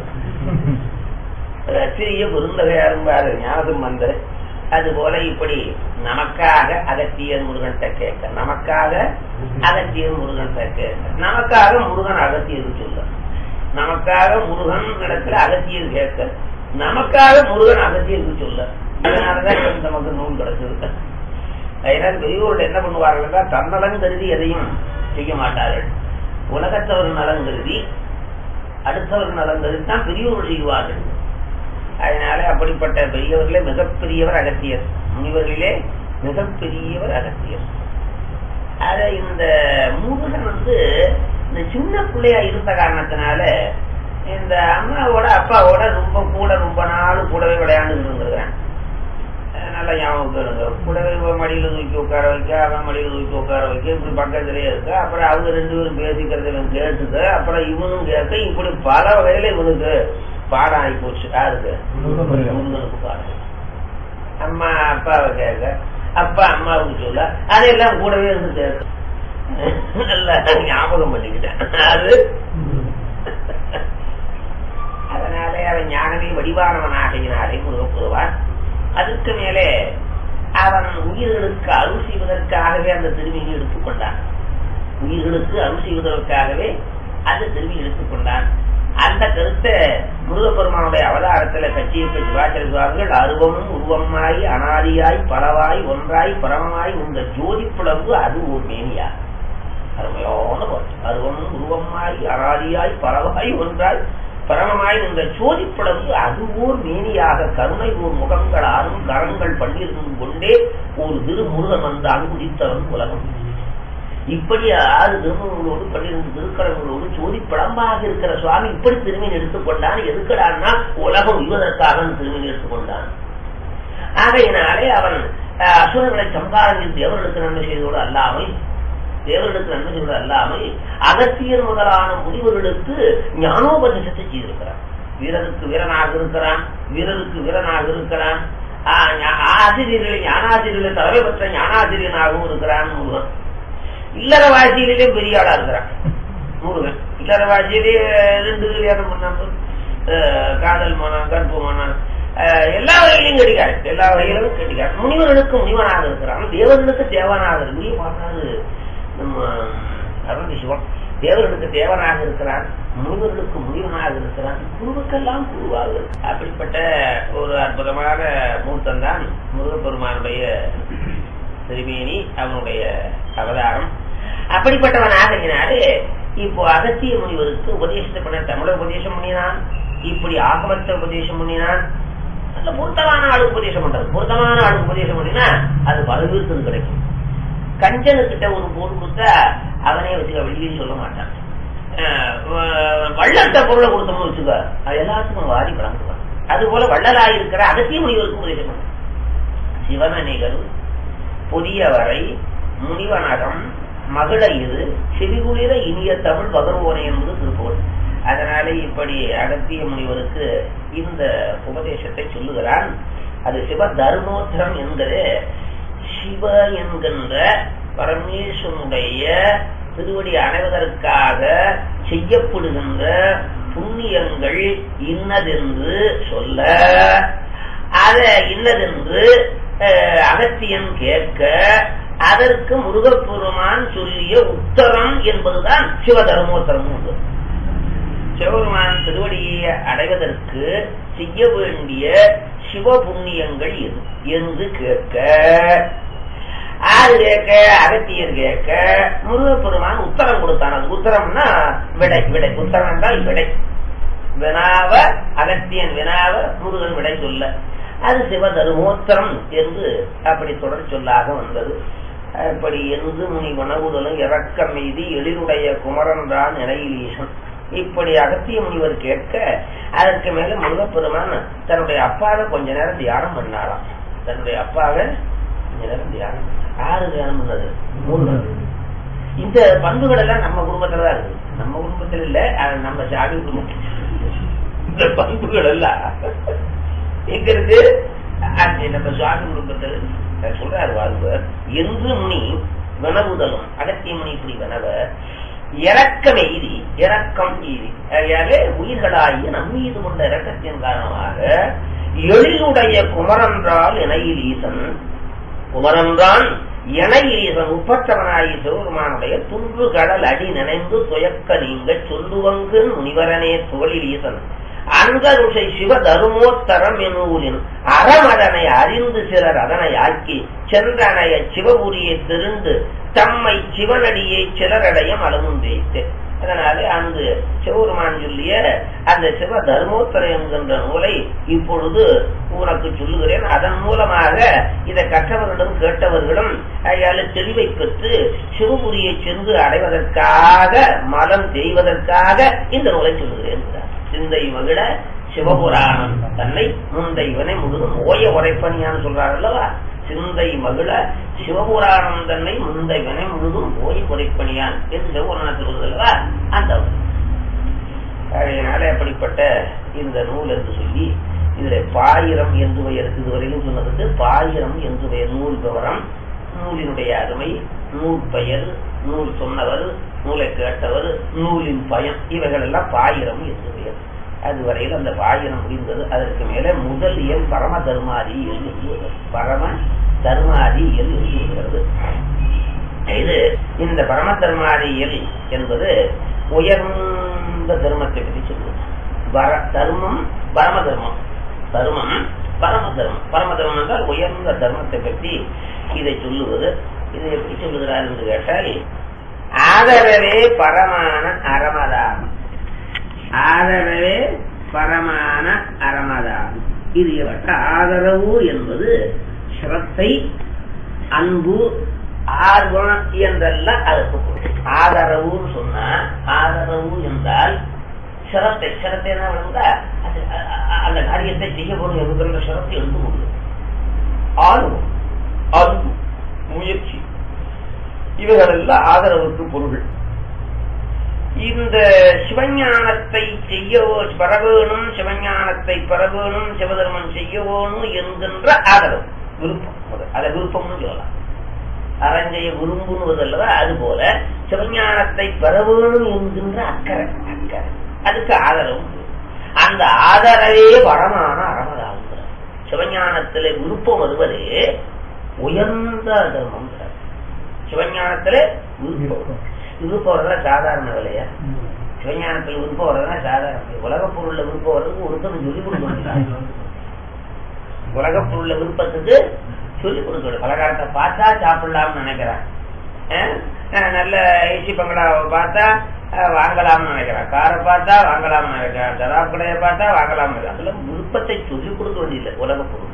சிறிய பெருந்தகையாரும் பாரு ஞாபகம் வந்த அது போல இப்படி நமக்காக அகத்தியர் முருகன்கிட்ட கேட்க நமக்காக அகத்தியர் முருகன்கிட்ட கேட்க நமக்காக முருகன் அகத்தியர் சொல்ல நமக்காக முருகன் இடத்துல அகத்தியர் கேட்க நமக்காக முருகன் அகத்தியருக்கு சொல்ல அதனாலதான் நமக்கு நூல் கிடைச்சிருக்கு அதனால் பெரியோர்கள் என்ன பண்ணுவார்கள் தன்னலம் கருதி எதையும் செய்ய மாட்டார்கள் உலகத்தவர் நலம் கருதி அடுத்தவர் நலம் கருதி தான் பெரியோர்கள் செய்வார்கள் அதனால அப்படிப்பட்ட பெரியவர்களே மிகப்பெரியவர் அகத்தியர் முனிவர்களிலே மிகப்பெரியவர் அகத்தியர் அத இந்த முருகன் வந்து இந்த சின்ன பிள்ளையா இருந்த காரணத்தினால இந்த அம்மாவோட அப்பாவோட ரொம்ப கூட ரொம்ப நாள் கூடவே விளையாண்டு இருந்திருக்கிறேன் நல்லா ஞாபகம் கேளுங்க கூடவே மடியில தூக்கி உட்கார வைக்க அவன் மடியில தூக்கி உட்கார வைக்க இப்படி பக்கத்திலேயே இருக்க அப்புறம் அவங்க ரெண்டு பேரும் பேசிக்கிறது இவன் கேட்டுக்க அப்புறம் இவனும் கேட்க இப்படி பல வகையில இவனுக்கு பாடம் ஆகி போச்சு யாருக்கு முருகனுக்கு பாடம் அம்மா அப்பாவை கேட்க அப்பா அம்மாவுக்கு சொல்ல அதையெல்லாம் கூடவே இருந்து கேட்க நல்லா ஞாபகம் பண்ணிக்கிட்டேன் அது அதனாலே அவன் ஞானமே வடிவானவனாகினாலே முருகப்படுவான் அதுக்கு மேலே அவன் உயிர்களுக்கு அருள் செய்வதற்காகவே அந்த திரும்பியை எடுத்துக்கொண்டான் உயிர்களுக்கு அருள் செய்வதற்காகவே அந்த திரும்பி எடுத்துக்கொண்டான் அந்த கருத்தை முருகப்பெருமானுடைய அவதாரத்துல கட்சியப்ப சிவாச்சாரிய சுவாமிகள் அருவமும் உருவமாய் அனாதியாய் பலவாய் ஒன்றாய் பரமமாய் உங்க ஜோதி புலம்பு அது ஒரு மேனியா அருமையான பாட்டு அருவமும் உருவமாய் அனாதியாய் பலவாய் ஒன்றாய் பரமமாய் இந்த ஜோதி புலம்பு அது ஓர் மேனியாக கருணை ஓர் முகங்கள் ஆறும் கரங்கள் பன்னிருந்து கொண்டே ஒரு திருமுருகன் வந்தான் குதித்தவன் உலகம் இப்படி ஆறு திருமணங்களோடு பன்னிரண்டு திருக்கடங்களோடு ஜோதி படம்பாக இருக்கிற சுவாமி இப்படி திருமீன் எடுத்துக்கொண்டான் எதுக்கடான்னா உலகம் உய்வதற்காக திருமீன் எடுத்துக்கொண்டான் ஆகையினாலே அவன் அசுரர்களை சம்பாரம் தேவர்களுக்கு நன்மை செய்தோடு அல்லாமல் தேவர்களுக்கு நன்மை செய்வது அல்லாமல் அகத்தியர் முதலான முனிவர்களுக்கு ஞானோபதேசத்தை செய்திருக்கிறான் வீரருக்கு வீரனாக இருக்கிறான் வீரருக்கு வீரனாக இருக்கிறான் ஆசிரியர்களை ஞானாசிரியர்களை தலைமை பெற்ற ஞானாசிரியனாகவும் இருக்கிறான் முருகன் இல்லறவாசியிலே பெரிய ஆளா இருக்கிறான் முருகன் இல்லறவாசியிலே ரெண்டு கல்யாணம் பண்ணாம காதல் மனம் கற்பு மனம் எல்லா வகையிலும் கெட்டிக்காரு எல்லா வகையிலும் கெட்டிக்காரு முனிவர்களுக்கு முனிவனாக இருக்கிறான் தேவர்களுக்கு தேவனாக இருக்கு பார்த்தாரு நம்ம அருள் சிவம் தேவர்களுக்கு தேவனாக இருக்கிறான் முனிவர்களுக்கு முனிவனாக இருக்கிறான் குருவுக்கெல்லாம் குருவாக அப்படிப்பட்ட ஒரு அற்புதமான மூர்த்தம் தான் முருகப்பெருமானுடைய திருமேனி அவனுடைய அவதாரம் அப்படிப்பட்டவன் ஆகினாலே இப்போ அகத்திய முனிவருக்கு உபதேசத்தை பண்ண தமிழ உபதேசம் பண்ணினான் இப்படி ஆகமத்தை உபதேசம் பண்ணினான் நல்ல பொருத்தமான ஆளு உபதேசம் பண்றது பொருத்தமான ஆளு உபதேசம் பண்ணினா அது பலவிற்கு கிடைக்கும் கஞ்சனுக்கிட்ட ஒரு பொருள் கொடுத்தா அவனே வச்சுக்க வெளியே சொல்ல மாட்டான் வள்ளத்த பொருளை கொடுத்தோம்னு வச்சுக்க அது எல்லாத்துக்கும் வாரி வழங்குவான் அது போல வள்ளலாய் இருக்கிற அகத்திய முனிவருக்கு உபதேசம் பண்ண சிவனணிகள் புதியவரை முனிவனகம் மகள இது செவிகுளிர இனிய தமிழ் பகர்வோனை என்பது திருப்பூர் அதனாலே இப்படி அகத்திய முனிவருக்கு இந்த உபதேசத்தை சொல்லுகிறான் அது சிவ தர்மோத்தரம் என்பது சிவ என்கின்ற பரமேஸ்வனுடைய திருவடி அணைவதற்காக செய்யப்படுகின்ற புண்ணியங்கள் இன்னதென்று சொல்ல அத இன்னதென்று அகத்தியன் கேட்க அதற்கு முருகப்பெருமான் சொல்லிய உத்தரம் என்பதுதான் சிவதர்மோத்தரம் உண்டு சிவபெருமான் திருவடியை அடைவதற்கு செய்ய வேண்டிய சிவ புண்ணியங்கள் எது என்று கேட்க ஆறு கேட்க அகத்தியர் கேட்க முருகப்பெருமான் உத்தரம் கொடுத்தான் அது உத்தரம்னா விடை விடை உத்தரம் என்றால் விடை வினாவ அகத்தியன் வினாவ முருகன் விடை சொல்ல அது சிவ தருமோத்தரம் என்று அப்படி தொடர் சொல்லாக வந்தது அப்படி எந்து முனி வனவுதலும் இறக்க மீதி எழிலுடைய குமரன்தான் நிலையிலீசன் இப்படி அகத்திய முனிவர் கேட்க அதற்கு மேல முருகப்பெருமான் தன்னுடைய அப்பாவை கொஞ்ச நேரம் தியானம் பண்ணாராம் தன்னுடைய அப்பாவை கொஞ்ச நேரம் தியானம் ஆறு தியானம் பண்ணது மூணு இந்த பண்புகள் எல்லாம் நம்ம குடும்பத்துல தான் இருக்கு நம்ம குடும்பத்தில் இல்ல நம்ம சாமி குடும்பம் இந்த பண்புகள் எல்லாம் எங்க இருக்கு நம்ம சுவாமி குடும்பத்தில் சொல்றாரு வாழ்வர் என்று முனி வினவுதலும் அகத்திய முனி இப்படி வினவ இறக்கம் எய்தி இறக்கம் எய்தி ஆகையாலே உயிர்களாகிய நம் மீது கொண்ட இறக்கத்தின் காரணமாக எழிலுடைய குமரன்றால் இணையில் ஈசன் குமரன்றான் இணையில் ஈசன் உப்பற்றவனாகி சிவபெருமானுடைய துன்பு கடல் அடி நினைந்து துயக்க நீங்க சொல்லுவங்கு முனிவரனே தோழில் ஈசன் அன்கருஷை சிவ தருமோத்தரம் எனூரின் அறமதனை அறிந்து சிலர் அதனை ஆக்கி சென்றனைய சிவபுரியை திருந்து தம்மை சிவனடியை சிலரடைய மலமும் வைத்து அதனாலே அந்த சிவபெருமான் சொல்லிய அந்த சிவ தர்மோத்தரம் என்கின்ற நூலை இப்பொழுது உனக்கு சொல்லுகிறேன் அதன் மூலமாக இதை கற்றவர்களும் கேட்டவர்களும் அயால தெளிவை பெற்று சிவபுரியை சென்று அடைவதற்காக மலம் செய்வதற்காக இந்த நூலை சொல்லுகிறேன் சிந்தை மகிழ சிவபுராணம் தன்னை முந்தை இவனை முழுதும் ஓய உரைப்பணியான்னு சொல்றார் அல்லவா சிந்தை மகிழ சிவபுராணம் தன்னை முந்தை வினை முழுதும் ஓய உரைப்பணியான் என்று சிவபுராணத்தில் வருது அல்லவா அந்த அதனால அப்படிப்பட்ட இந்த நூல் என்று சொல்லி இதுல பாயிரம் என்று பெயர் இதுவரையிலும் சொன்னதுக்கு பாயிரம் என்று பெயர் நூல் விவரம் நூலினுடைய அருமை நூல் பெயர் நூல் சொன்னவர் நூலை கேட்டவர் நூலின் பயன் இவைகள் எல்லாம் பாயிரம் என்று பெயர் அதுவரையில் அந்த பாயிரம் முடிந்தது அதற்கு மேலே முதல் இயல் பரம தர்மாதி இயல் என்று வருகிறது. பரம தர்மாதி இயல் என்று வருகிறது இது இந்த பரம தர்மாதி இயல் என்பது உயர்ந்த தர்மத்தை பற்றி சொல்லுவது பர தர்மம் பரம தர்மம் தர்மம் பரம தர்மம் பரம தர்மம் என்றால் உயர்ந்த தர்மத்தை பற்றி இதை சொல்லுவது இதை எப்படி சொல்லுகிறார் என்று கேட்டால் ஆதரவே பரமான அறமதாகும் ஆதரவே பரமான அறமதாகும் இது எவற்ற ஆதரவு என்பது சிரத்தை அன்பு ஆர்வம் என்றெல்லாம் அதற்கு பொருள். ஆதரவுன்னு சொன்னா ஆதரவு என்றால் சிரத்தை சிரத்தை என்ன விளங்குதா அது, அ- அ- அந்த காரியத்தை செய்ய போது என்கின்ற சிரத்தை எழுந்து கொண்டு ஆர்வம் அன்பு முயற்சி இவைகளெல்லாம் ஆதரவுக்கு பொருள் இந்த சிவஞானத்தை செய்யவோ பெறவேணும் சிவஞானத்தை பெறவேணும் சிவதர்மம் செய்யவோணும் என்கின்ற ஆதரவு விருப்பம் அது- அதை விருப்பம்னு சொல்லலாம் அறஞ்செய்ய விரும்புவதல்லவா அது போல சிவஞானத்தை பெறவேணும் என்கின்ற அக்கறை அக்கறை அதுக்கு ஆதரவு அந்த ஆதரவே பரமான அறமதாகும் சிவஞானத்திலே விருப்பம் வருவதே உயர்ந்த தர்மம் சிவஞானத்திலே விருப்பம் விருப்பம் வர்றதா சாதாரண விலையா சிவஞானத்தில் விருப்பம் வர்றதுனா சாதாரண உலக பொருள்ல விருப்பம் வர்றதுக்கு ஒருத்தர் சொல்லி கொடுக்க உலக பொருள்ல விருப்பத்துக்கு சொல்லி கொடுக்கணும் பலகாரத்தை பார்த்தா சாப்பிடலாம்னு நினைக்கிறேன் அஹ், அஹ், நல்ல ஏசி பங்களாவை பார்த்தா அஹ், வாங்கலாம்னு நினைக்கிறேன் காரை பார்த்தா வாங்கலாம்னு நினைக்கிறேன் தராப் கடையை பார்த்தா வாங்கலாம்னு நினைக்கிறேன் அதெல்லாம் விருப்பத்தை சொல்லிக் கொடுக்க வேண்டியதில்லை உலக பொருள்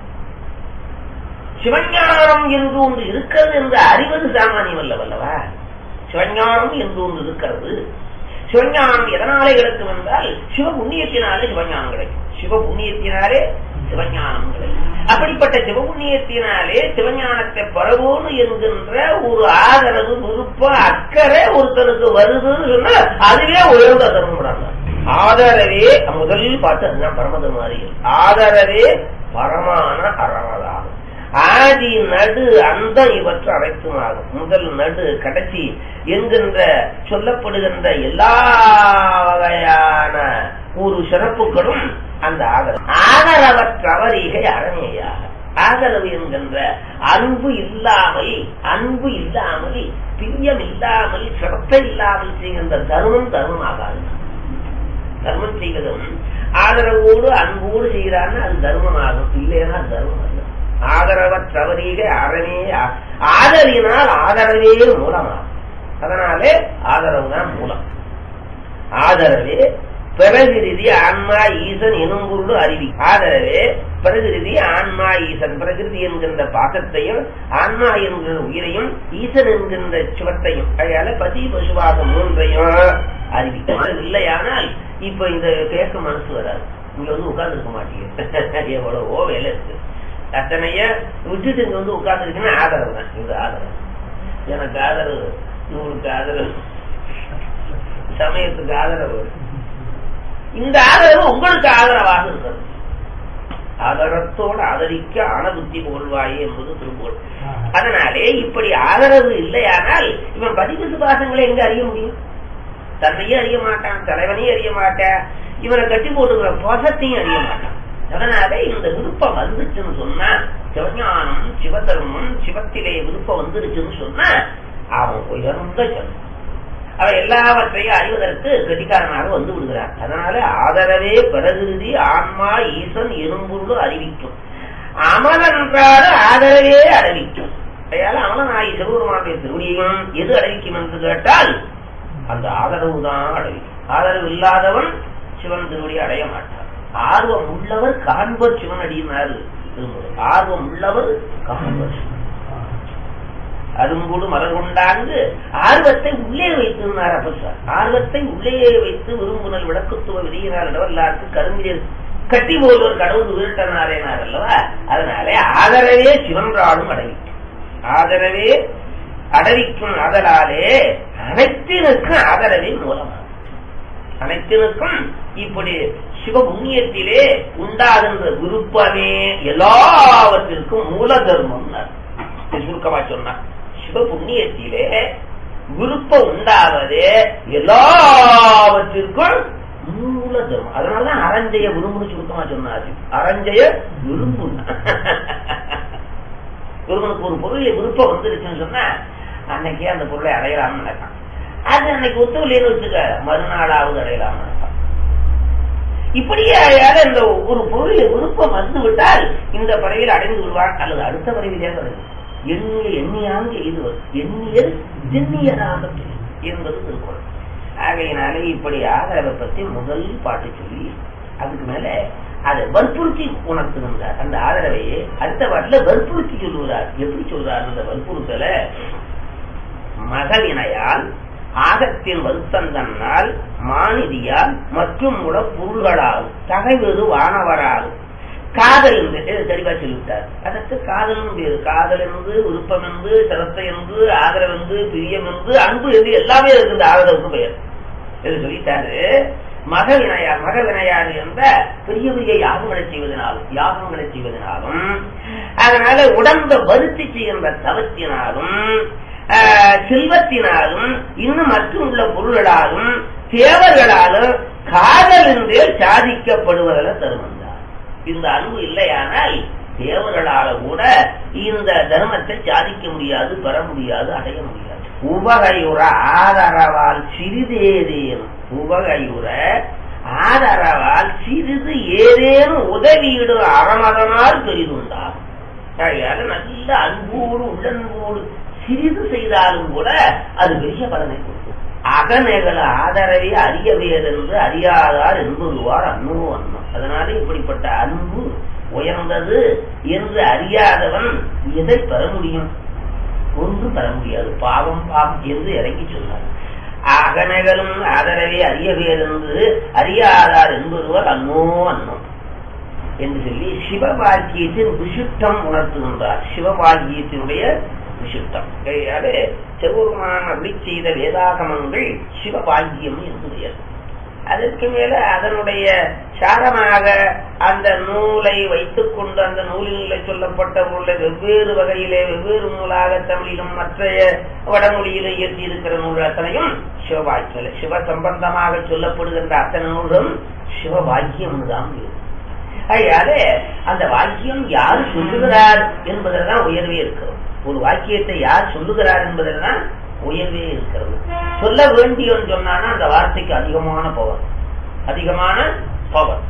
சிவஞானம் என்று ஒன்று இருக்கிறது என்று அறிவது சாமானியம் அல்லவல்லவா சிவஞானம் என்று ஒன்று இருக்கிறது சிவஞானம் எதனாலே கிடைக்கும் என்றால் சிவ புண்ணியத்தினாலே சிவஞானம் கிடைக்கும் சிவ புண்ணியத்தினாலே சிவஞானம் கிடைக்கும் அப்படிப்பட்ட சிவபுண்ணியத்தினாலே சிவஞானத்தை பரவோன்னு என்கின்ற ஒரு ஆதரவு விருப்பம் அக்கறை ஒருத்தருக்கு வருதுன்னு சொன்னா அதுவே உயர்ந்த தர்மம் ஆதரவே முதல் பாட்டு அதுதான் பரமதமாரியல் ஆதரவே பரமான அறவதாகும் ஆதி நடு அந்த இவற்று அனைத்துமாகும் முதல் நடு கடைசி என்கின்ற சொல்லப்படுகின்ற எல்லா வகையான ஒரு சிறப்புகளும் அந்த ஆதரவு ஆதரவற்றவரிகை அறநேயாக ஆதரவு என்கின்ற அன்பு இல்லாமல் அன்பு இல்லாமல் பிரியம் இல்லாமல் சிறப்பை இல்லாமல் செய்கின்ற தர்மம் தர்மம் ஆகாது தர்மம் செய்வதும் ஆதரவோடு அன்போடு செய்கிறான்னு அது தர்மம் ஆகும் இல்லைன்னா தர்மம் அல்ல ஆதரவற்றவரீக அறவே ஆதரினால் ஆதரவே மூலமாகும் அதனாலே ஆதரவு தான் மூலம் ஆதரவே பிரகிருதி ஆன்மா ஈசன் எனும் பொருள் அறிவி ஆதரவே பிரகிருதி ஆன்மா ஈசன் பிரகிருதி என்கின்ற பாசத்தையும் ஆன்மா என்கிற உயிரையும் ஈசன் என்கின்ற சிவத்தையும் அதனால பசி பசுவாக மூன்றையும் அறிவிக்கும் அது இல்லையானால் இப்ப இந்த கேட்க மனசு வராது இங்க வந்து உட்கார்ந்து இருக்க மாட்டீங்க எவ்வளவோ வேலை இருக்கு அத்தனைய விட்டுட்டு இங்க வந்து உட்கார்ந்துருக்குன்னா ஆதரவு தான் இந்த ஆதரவு எனக்கு ஆதரவு இவங்களுக்கு ஆதரவு சமயத்துக்கு ஆதரவு இந்த ஆதரவு உங்களுக்கு ஆதரவாக இருக்கிறது ஆதரத்தோடு ஆதரிக்க அனபுத்தி போல்வாயே என்பது திருப்போல் அதனாலே இப்படி ஆதரவு இல்லையானால் இவன் பதிவு சுபாசங்களை எங்க அறிய முடியும் தன்னையும் அறிய மாட்டான் தலைவனையும் அறிய மாட்டான் இவனை கட்டி போட்டுக்கிற போசத்தையும் அறிய மாட்டான் அதனால இந்த விருப்பம் வந்துச்சுன்னு சொன்னா சிவஞானம் சிவதர்மம் சிவத்திலே விருப்பம் வந்துருச்சுன்னு சொன்னா அவன் உயர்ந்த ஜன்மம் அவன் எல்லாவற்றையும் அறிவதற்கு கெட்டிக்காரனாக வந்து விடுகிறார் அதனால ஆதரவே பிரகிருதி ஆன்மா ஈசன் எறும்பொருள் அறிவிக்கும் அமலன்றாடு ஆதரவே அறிவிக்கும் அதனால அமலனாகி சிவபெருமானுடைய திருவடியையும் எது அறிவிக்கும் என்று கேட்டால் அந்த ஆதரவு தான் அடைவிக்கும் ஆதரவு இல்லாதவன் சிவன் திருவடி அடைய மாட்டான் ஆர்வம் உள்ளவர் காண்பர் சிவன் அடியினார் ஆர்வம் உள்ளவர் காண்பர் சிவன் அரும்புடு மலர் கொண்டாந்து ஆர்வத்தை உள்ளே வைத்திருந்தார் அப்ப சார் ஆர்வத்தை உள்ளே வைத்து விரும்புனல் விளக்குத்துவ விதியினால் இடவல்லாருக்கு கரும்பியல் கட்டி போல்வர் கடவுள் உயிரிட்டனாரேனார் அல்லவா அதனாலே ஆதரவே சிவன்றாலும் அடைவிக்கும் ஆதரவே அடவிக்கும் ஆதலாலே அனைத்தினுக்கும் ஆதரவே மூலமாகும் அனைத்தினுக்கும் இப்படி சிவ புண்ணியத்திலே உண்டாகின்ற விருப்பமே எல்லாவற்றிற்கும் மூல தர்மம் சுருக்கமா சொன்னார் சிவ புண்ணியத்திலே விருப்பம் உண்டாவதே எல்லாவற்றிற்கும் மூல தர்மம் அதனாலதான் அரஞ்சய விரும்புன்னு சுருக்கமா சொன்னாரு அரஞ்சய விரும்பு ஒருவனுக்கு ஒரு பொருளை விருப்பம் வந்துருச்சுன்னு சொன்னா அன்னைக்கே அந்த பொருளை அடையலாம்னு நினைப்பான் அது அன்னைக்கு ஒத்துவில்லைன்னு வச்சுக்க மறுநாளாவது அடையலாம் நினைப்பான் இப்படியே அடையாத இந்த ஒரு பொருளை விருப்பம் வந்து விட்டால் இந்த பறவையில் அடைந்து விடுவான் அல்லது அடுத்த பறவையிலே வருது எண்ணிய எண்ணியாக எய்துவது எண்ணியர் எண்ணியராக என்பது திருக்குறள் ஆகையினாலே இப்படி ஆதரவை பத்தி முதல் பாட்டு சொல்லி அதுக்கு மேல அதை வற்புறுத்தி உணர்த்துகின்றார் அந்த ஆதரவையே அடுத்த பாட்டுல வற்புறுத்தி சொல்லுகிறார் எப்படி சொல்றார் அந்த வற்புறுத்தல மகளினையால் ஆகத்தின் வருத்தந்தன்னால் மாநிதியால் மற்றும் உள்ள பொருள்களால் தகைவது வானவரால் காதல் என்று தெளிவா சொல்லிவிட்டார் அதற்கு காதல் பேரு காதல் என்று விருப்பம் என்று சிரத்தை என்று ஆதரவு என்று பிரியம் என்று அன்பு என்று எல்லாமே இருக்குது ஆதரவுக்கு பெயர் என்று சொல்லிட்டாரு மக வினையார் மக வினையார் என்ற பெரிய பெரிய யாகங்களை செய்வதனாலும் யாகங்களை செய்வதனாலும் அதனால உடம்ப வருத்தி செய்கின்ற தவத்தினாலும் செல்வத்தினாலும் இன்னும் மற்றும் உள்ள பொருள்களாலும் தேவர்களாலும் காதல் என்றே சாதிக்கப்படுவதில் தருமந்தார் இந்த அன்பு இல்லையானால் தேவர்களால கூட இந்த தர்மத்தை சாதிக்க முடியாது பெற முடியாது அடைய முடியாது உபகையுற ஆதரவால் சிறிதேதேனும் உபகையுற ஆதரவால் சிறிது ஏதேனும் உதவியிடு அறமதனால் பெரிதுண்டாகும் நல்ல அன்போடு உள்ளன்போடு சிறிது செய்தாலும் கூட அது பெரிய பலனை கொடுக்கும் அகநேகல ஆதரவை அறியவேதென்று அறியாதார் என்பதுவார் அன்பு அன்னம் அதனால இப்படிப்பட்ட அன்பு உயர்ந்தது என்று அறியாதவன் எதை பெற முடியும் ஒன்று பெற முடியாது பாவம் பாவம் என்று இறங்கி சொன்னார் அகநகலும் ஆதரவை அறியவேதென்று அறியாதார் என்பதுவர் அன்னோ அன்னம் என்று சொல்லி சிவபாக்கியத்தின் விசிஷ்டம் உணர்த்துகின்றார் சிவபாக்கியத்தினுடைய விசிஷ்டம் கையாலே செவ்வருமான அருளி செய்த வேதாகமங்கள் சிவபாக்கியம் என்று பெயர் அதற்கு மேல அதனுடைய சாரமாக அந்த நூலை வைத்துக் கொண்டு அந்த நூலிலே சொல்லப்பட்ட பொருளை வெவ்வேறு வகையிலே வெவ்வேறு நூலாக தமிழிலும் மற்ற வடமொழியிலும் இயற்றி இருக்கிற நூல் அத்தனையும் சிவபாக்கியம் சிவ சம்பந்தமாக சொல்லப்படுகின்ற அத்தனை நூலும் சிவபாக்கியம் தான் அதனால அந்த வாக்கியம் யார் சொல்லுகிறார் என்பதில் தான் உயர்வே இருக்கிறது ஒரு வாக்கியத்தை யார் சொல்லுகிறார் என்பதில் தான் உயர்வே இருக்கிறது சொல்ல வேண்டியவன் சொன்னானா அந்த வார்த்தைக்கு அதிகமான பவர் அதிகமான பவர்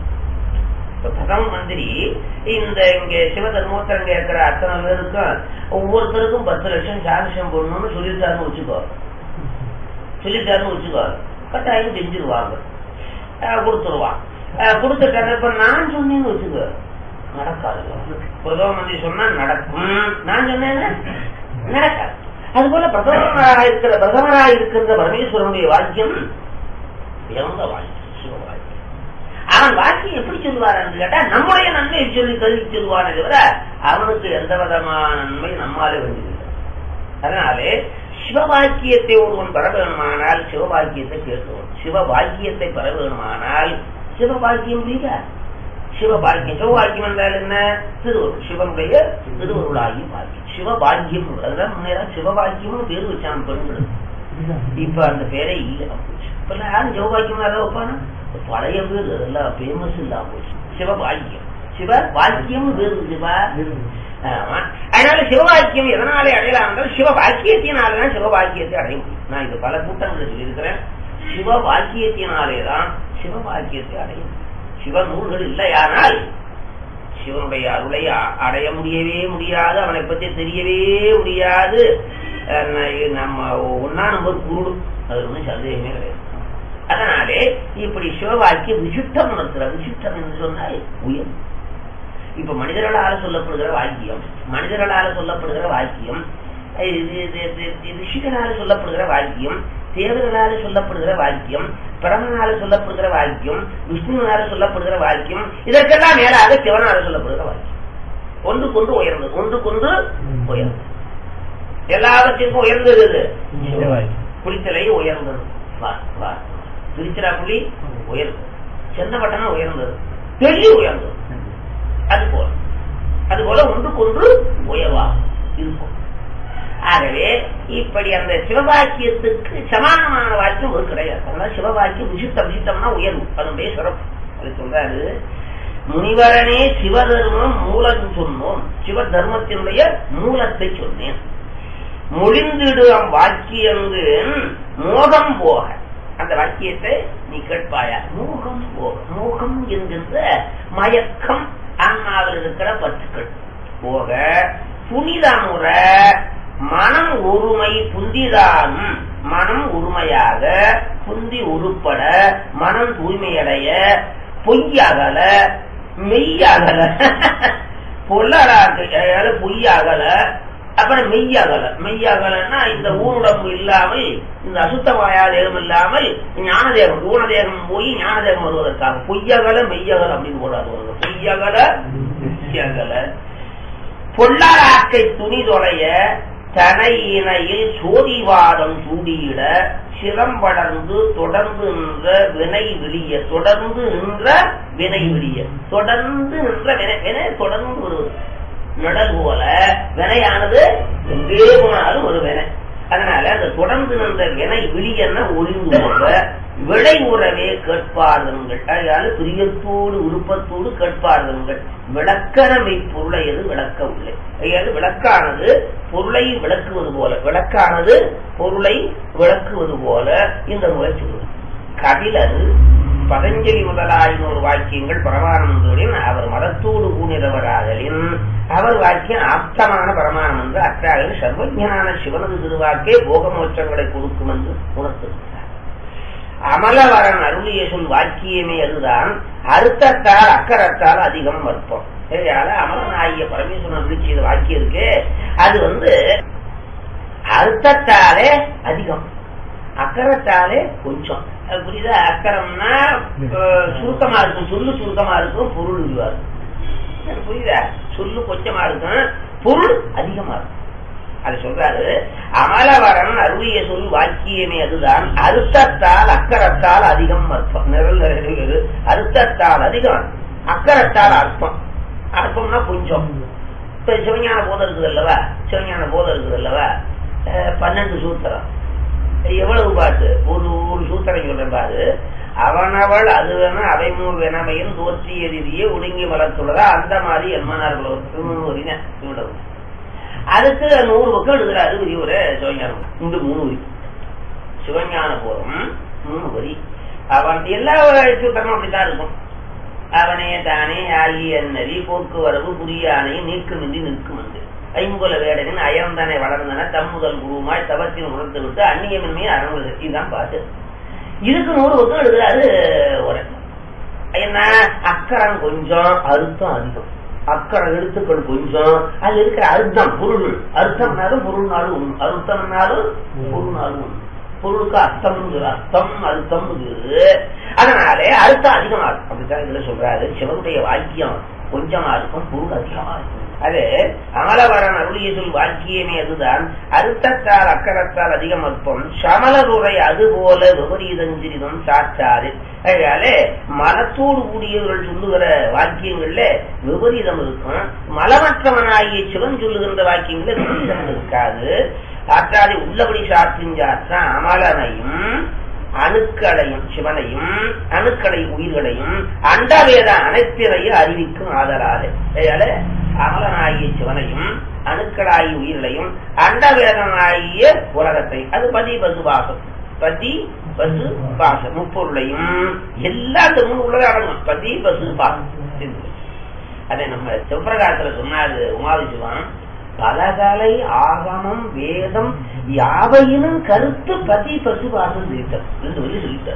பிரதம மந்திரி இந்த இங்க சிவதர்மோத்தரங்க இருக்கிற அத்தனை பேருக்கும் ஒவ்வொருத்தருக்கும் பத்து லட்சம் சாமிஷம் போடணும்னு சொல்லிட்டாருன்னு வச்சுக்கோ சொல்லிட்டாருன்னு வச்சுக்கோ கட்டாயம் செஞ்சிருவாங்க கொடுத்துருவான் கொடுத்துட்டாங்க இப்ப நான் சொன்னேன்னு வச்சுக்கோ நடக்காது பிரதம மந்திரி சொன்னா நடக்கும் நான் சொன்னேன்னு நடக்காது அதுபோல பிரதமராக இருக்கிற பிரதமராக இருக்கின்ற பரமேஸ்வரனுடைய வாக்கியம் உயர்ந்த வாக்கியம் சிவ வாக்கியம் அவன் வாக்கியம் எப்படி சொல்லுவார் என்று கேட்டா நம்முடைய நன்மையை சொல்லி கருதி சொல்லுவானே தவிர அவனுக்கு எந்த விதமான நன்மை நம்மாலே வேண்டியதில்லை அதனாலே சிவபாக்கியத்தை ஒருவன் பெற வேணுமானால் சிவபாக்கியத்தை கேட்கணும் சிவபாக்கியத்தை பெற வேணுமானால் சிவபாக்கியம் புரியுதா சிவபாக்கியம் சிவபாக்கியம் என்றால் என்ன திருவருள் சிவனுடைய திருவருளாகி பாக்கியம் சிவபாக்கியம் அதுதான் முன்னேற சிவபாக்கியம்னு பேர் வச்சான் பெண்களுக்கு இப்ப அந்த பேரே இல்ல இப்ப யாரும் சிவபாக்கியம் அதை வைப்பானா பழைய பேர் அதெல்லாம் பேமஸ் இல்லாம போச்சு சிவபாக்கியம் சிவ பாக்கியம் பேரு சிவா அதனால சிவபாக்கியம் எதனாலே அடையலாம் என்றால் சிவபாக்கியத்தினாலதான் சிவபாக்கியத்தை அடைய முடியும் நான் இது பல கூட்டங்களை சொல்லியிருக்கிறேன் சிவபாக்கியத்தினாலேதான் சிவபாக்கியத்தை அடைய முடியும் சிவ நூல்கள் இல்லையானால் சிவனுடைய அருளை அடைய முடியவே முடியாது அவனை பற்றி தெரியவே முடியாது நம்ம ஒன்னா நம்பர் குருடு அது ஒன்றும் சந்தேகமே கிடையாது அதனாலே இப்படி சிவவாக்கிய விசிஷ்டம் உணர்த்துற விசிஷ்டம் என்று சொன்னால் உயர் இப்ப மனிதர்களால சொல்லப்படுகிற வாக்கியம் மனிதர்களால சொல்லப்படுகிற வாக்கியம் ரிஷிகளால சொல்லப்படுகிற வாக்கியம் தேவர்களால சொல்லப்படுகிற வாக்கியம் பிரமனால சொல்லப்படுகிற வாக்கியம் விஷ்ணுனால சொல்லப்படுகிற வாக்கியம் இதற்கெல்லாம் மேலாக சிவனால சொல்லப்படுகிற வாக்கியம் ஒன்று கொண்டு உயர்ந்தது ஒன்று கொண்டு உயர்ந்தது எல்லாவற்றிற்கும் உயர்ந்தது குளித்தலை உயர்ந்தது திருச்சிராப்பள்ளி உயர்ந்தது சென்னப்பட்டணம் உயர்ந்தது டெல்லி உயர்ந்தது அது போல அது போல ஒன்றுக்கொன்று உயர்வா இருக்கும் ஆகவே இப்படி அந்த சிவபாக்கியத்துக்கு சமானமான வாக்கியம் ஒரு கிடையாது அதனால சிவபாக்கியம் விசித்த விசித்தம்னா உயர்வு அதனுடைய சிறப்பு அது சொல்றாரு முனிவரனே சிவதர்மம் மூலம் சொன்னோம் சிவ தர்மத்தினுடைய மூலத்தை சொன்னேன் மொழிந்திடும் வாக்கியங்கு மோகம் போக அந்த வாக்கியத்தை நீ கேட்பாயா மோகம் போக மோகம் என்கின்ற மயக்கம் ஆன்மாவில் இருக்கிற பற்றுக்கள் போக புனிதமுற மனம் ஒருமை புந்திதானும் மனம் உரிமையாக புந்தி உருப்பட மனம் தூய்மையடைய பொய்யகல மெய்யகல பொல்லடாக்கு பொய்யகல அப்புறம் மெய்யகல மெய்யகலன்னா இந்த ஊருடம்பு இல்லாமல் இந்த அசுத்தமாயா தேகம் இல்லாமல் ஞானதேகம் ஊனதேகம் போய் ஞானதேகம் வருவதற்காக பொய்யகல மெய்யகல அப்படின்னு போடாது பொய்யகல மெய்யகல பொல்லாராக்கை துணி தொலைய தனையினையில் சோதிவாதம் சூடியிட சிரம்படர்ந்து தொடர்ந்து நின்ற வினை விழிய தொடர்ந்து நின்ற வினை விழிய தொடர்ந்து நின்ற வினை வினை தொடர்ந்து வருவது நடல் போல வினையானது எங்கே போனாலும் ஒரு வினை அதனால அந்த தொடர்ந்து நின்ற வினை விழியன ஒளிந்து போக விளை உறவே கேட்பார்கள் அதனால பிரியத்தோடு விருப்பத்தோடு கேட்பார்கள் விளக்கணமை பொருளை எது விளக்க உள்ளே அதாவது விளக்கானது பொருளை விளக்குவது போல விளக்கானது பொருளை விளக்குவது போல இந்த முயற்சி கபிலர் பதஞ்சலி முதலாயினோர் வாக்கியங்கள் பரமானந்தோடின் அவர் மதத்தோடு கூடியவராகலின் அவர் வாக்கியம் ஆப்தமான பரமானம் என்று அற்றாக சர்வஜான சிவனது திருவாக்கே போகமோச்சங்களை கொடுக்கும் என்று உணர்த்திருக்கிறார் அமலவரன் அருளிய சொல் வாக்கியமே அதுதான் அறுத்தத்தால் அக்கரத்தால் அதிகம் வற்பம் சரியால அமலனாகிய பரமேஸ்வரன் அருளி செய்த வாக்கியம் இருக்கு அது வந்து அர்த்தத்தாலே அதிகம் அக்கரத்தாலே கொஞ்சம் அது புரியுதா அக்கரம்னா சுருக்கமா இருக்கும் சொல்லு சுருக்கமா இருக்கும் பொருள் இதுவா இருக்கும் புரியுதா சொல்லு கொஞ்சமா இருக்கும் பொருள் அதிகமா இருக்கும் அது சொல்றாரு அமலவரன் அருளிய சொல் வாக்கியமே அதுதான் அர்த்தத்தால் அக்கரத்தால் அதிகம் அர்த்தம் நிரல் அர்த்தத்தால் அதிகம் அக்கரத்தால் அர்த்தம் அர்த்தம்னா கொஞ்சம் இப்ப சிவஞான போதம் இருக்குது அல்லவா சிவஞான போதம் இருக்குது அல்லவா பன்னெண்டு சூத்திரம் எவ்வளவு பாட்டு ஒரு ஒரு சூத்திரம் சொல்றேன் பாரு அவனவள் அதுவென அவைமூ வெனமையும் தோற்றியதியே ஒடுங்கி வளர்த்துள்ளதா அந்த மாதிரி என்மனார்களோ இவ்வளவு அதுக்கு நூறு பக்கம் எடுக்கிறாரு விரிவுரை சிவஞானம் இந்த மூணு வரி சிவஞான போதும் மூணு வரி அவன் எல்லா சூத்திரமும் அப்படித்தான் இருக்கும் அவனே தானே ஆகி அன்னதி போக்குவரவு புரியானை நீக்குமின்றி நிற்கும் என்று ஐம்புல வேடனின் அயர்ந்தனை வளர்ந்தன தம்முதல் குருமாய் தவத்தின் உணர்ந்து விட்டு அந்நியமின்மையை அரங்குவது இதுதான் பாட்டு இதுக்கு நூறு பக்கம் எழுதுறாரு ஒரு என்ன அக்கறம் கொஞ்சம் அழுத்தம் அதிகம் அக்கறம் எழுத்துக்கள் கொஞ்சம் அது இருக்கிற அர்த்தம் பொருள் அர்த்தம்னாலும் பொருள்னாலும் உண்டு அர்த்தம்னாலும் பொருள்னாலும் உண்டு பொருளுக்கு அர்த்தம் அர்த்தம் அர்த்தம் அதனாலே அர்த்தம் அதிகமா இருக்கும் அப்படித்தான் இதுல சொல்றாரு சிவனுடைய வாக்கியம் கொஞ்சமா இருக்கும் பொருள் அதிகமா இருக்கும் அது அமலவரன் அருளிய சொல் வாக்கியமே அதுதான் அர்த்தத்தால் அக்கரத்தால் அதிகம் அற்பம் சமலருரை அதுபோல விபரீதஞ்சிரிதம் சாற்றாது அதனாலே மனத்தோடு கூடியவர்கள் சொல்லுகிற வாக்கியங்கள்ல விபரீதம் இருக்கும் மலமற்றவனாகிய சிவன் சொல்லுகின்ற வாக்கியங்கள்ல விபரீதம் இருக்காது சாற்றாதை உள்ளபடி சாற்றின் சாற்ற அமலனையும் அணுக்களையும் சிவனையும் அணுக்களை உயிர்களையும் அண்டவேத அனைத்தினையும் அறிவிக்கும் ஆதலாலே அதனால அமலனாகிய சிவனையும் அணுக்களாகிய உயிர்களையும் அண்டவேதனாகிய உலகத்தை அது பதி பசு பாசம் பதி பசு பாசம் முப்பொருளையும் எல்லா இந்த மூணு உலகம் அடங்கும் பதி பசு பாசம் அதை நம்ம சிவபிரகாசத்துல சொன்னாரு உமாவி சிவன் பலகலை ஆகமம் வேதம் யாவையினும் கருத்து பதி பசு பாசம் சொல்லிட்டார் ரெண்டு வழி சொல்லிட்டார்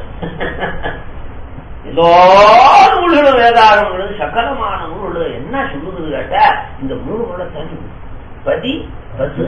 எல்லா நூல்களும் வேதாகங்களும் சகலமான நூல்களும் என்ன சொல்லுகிறது கேட்டா இந்த மூணு நூலை தனி பதி பசு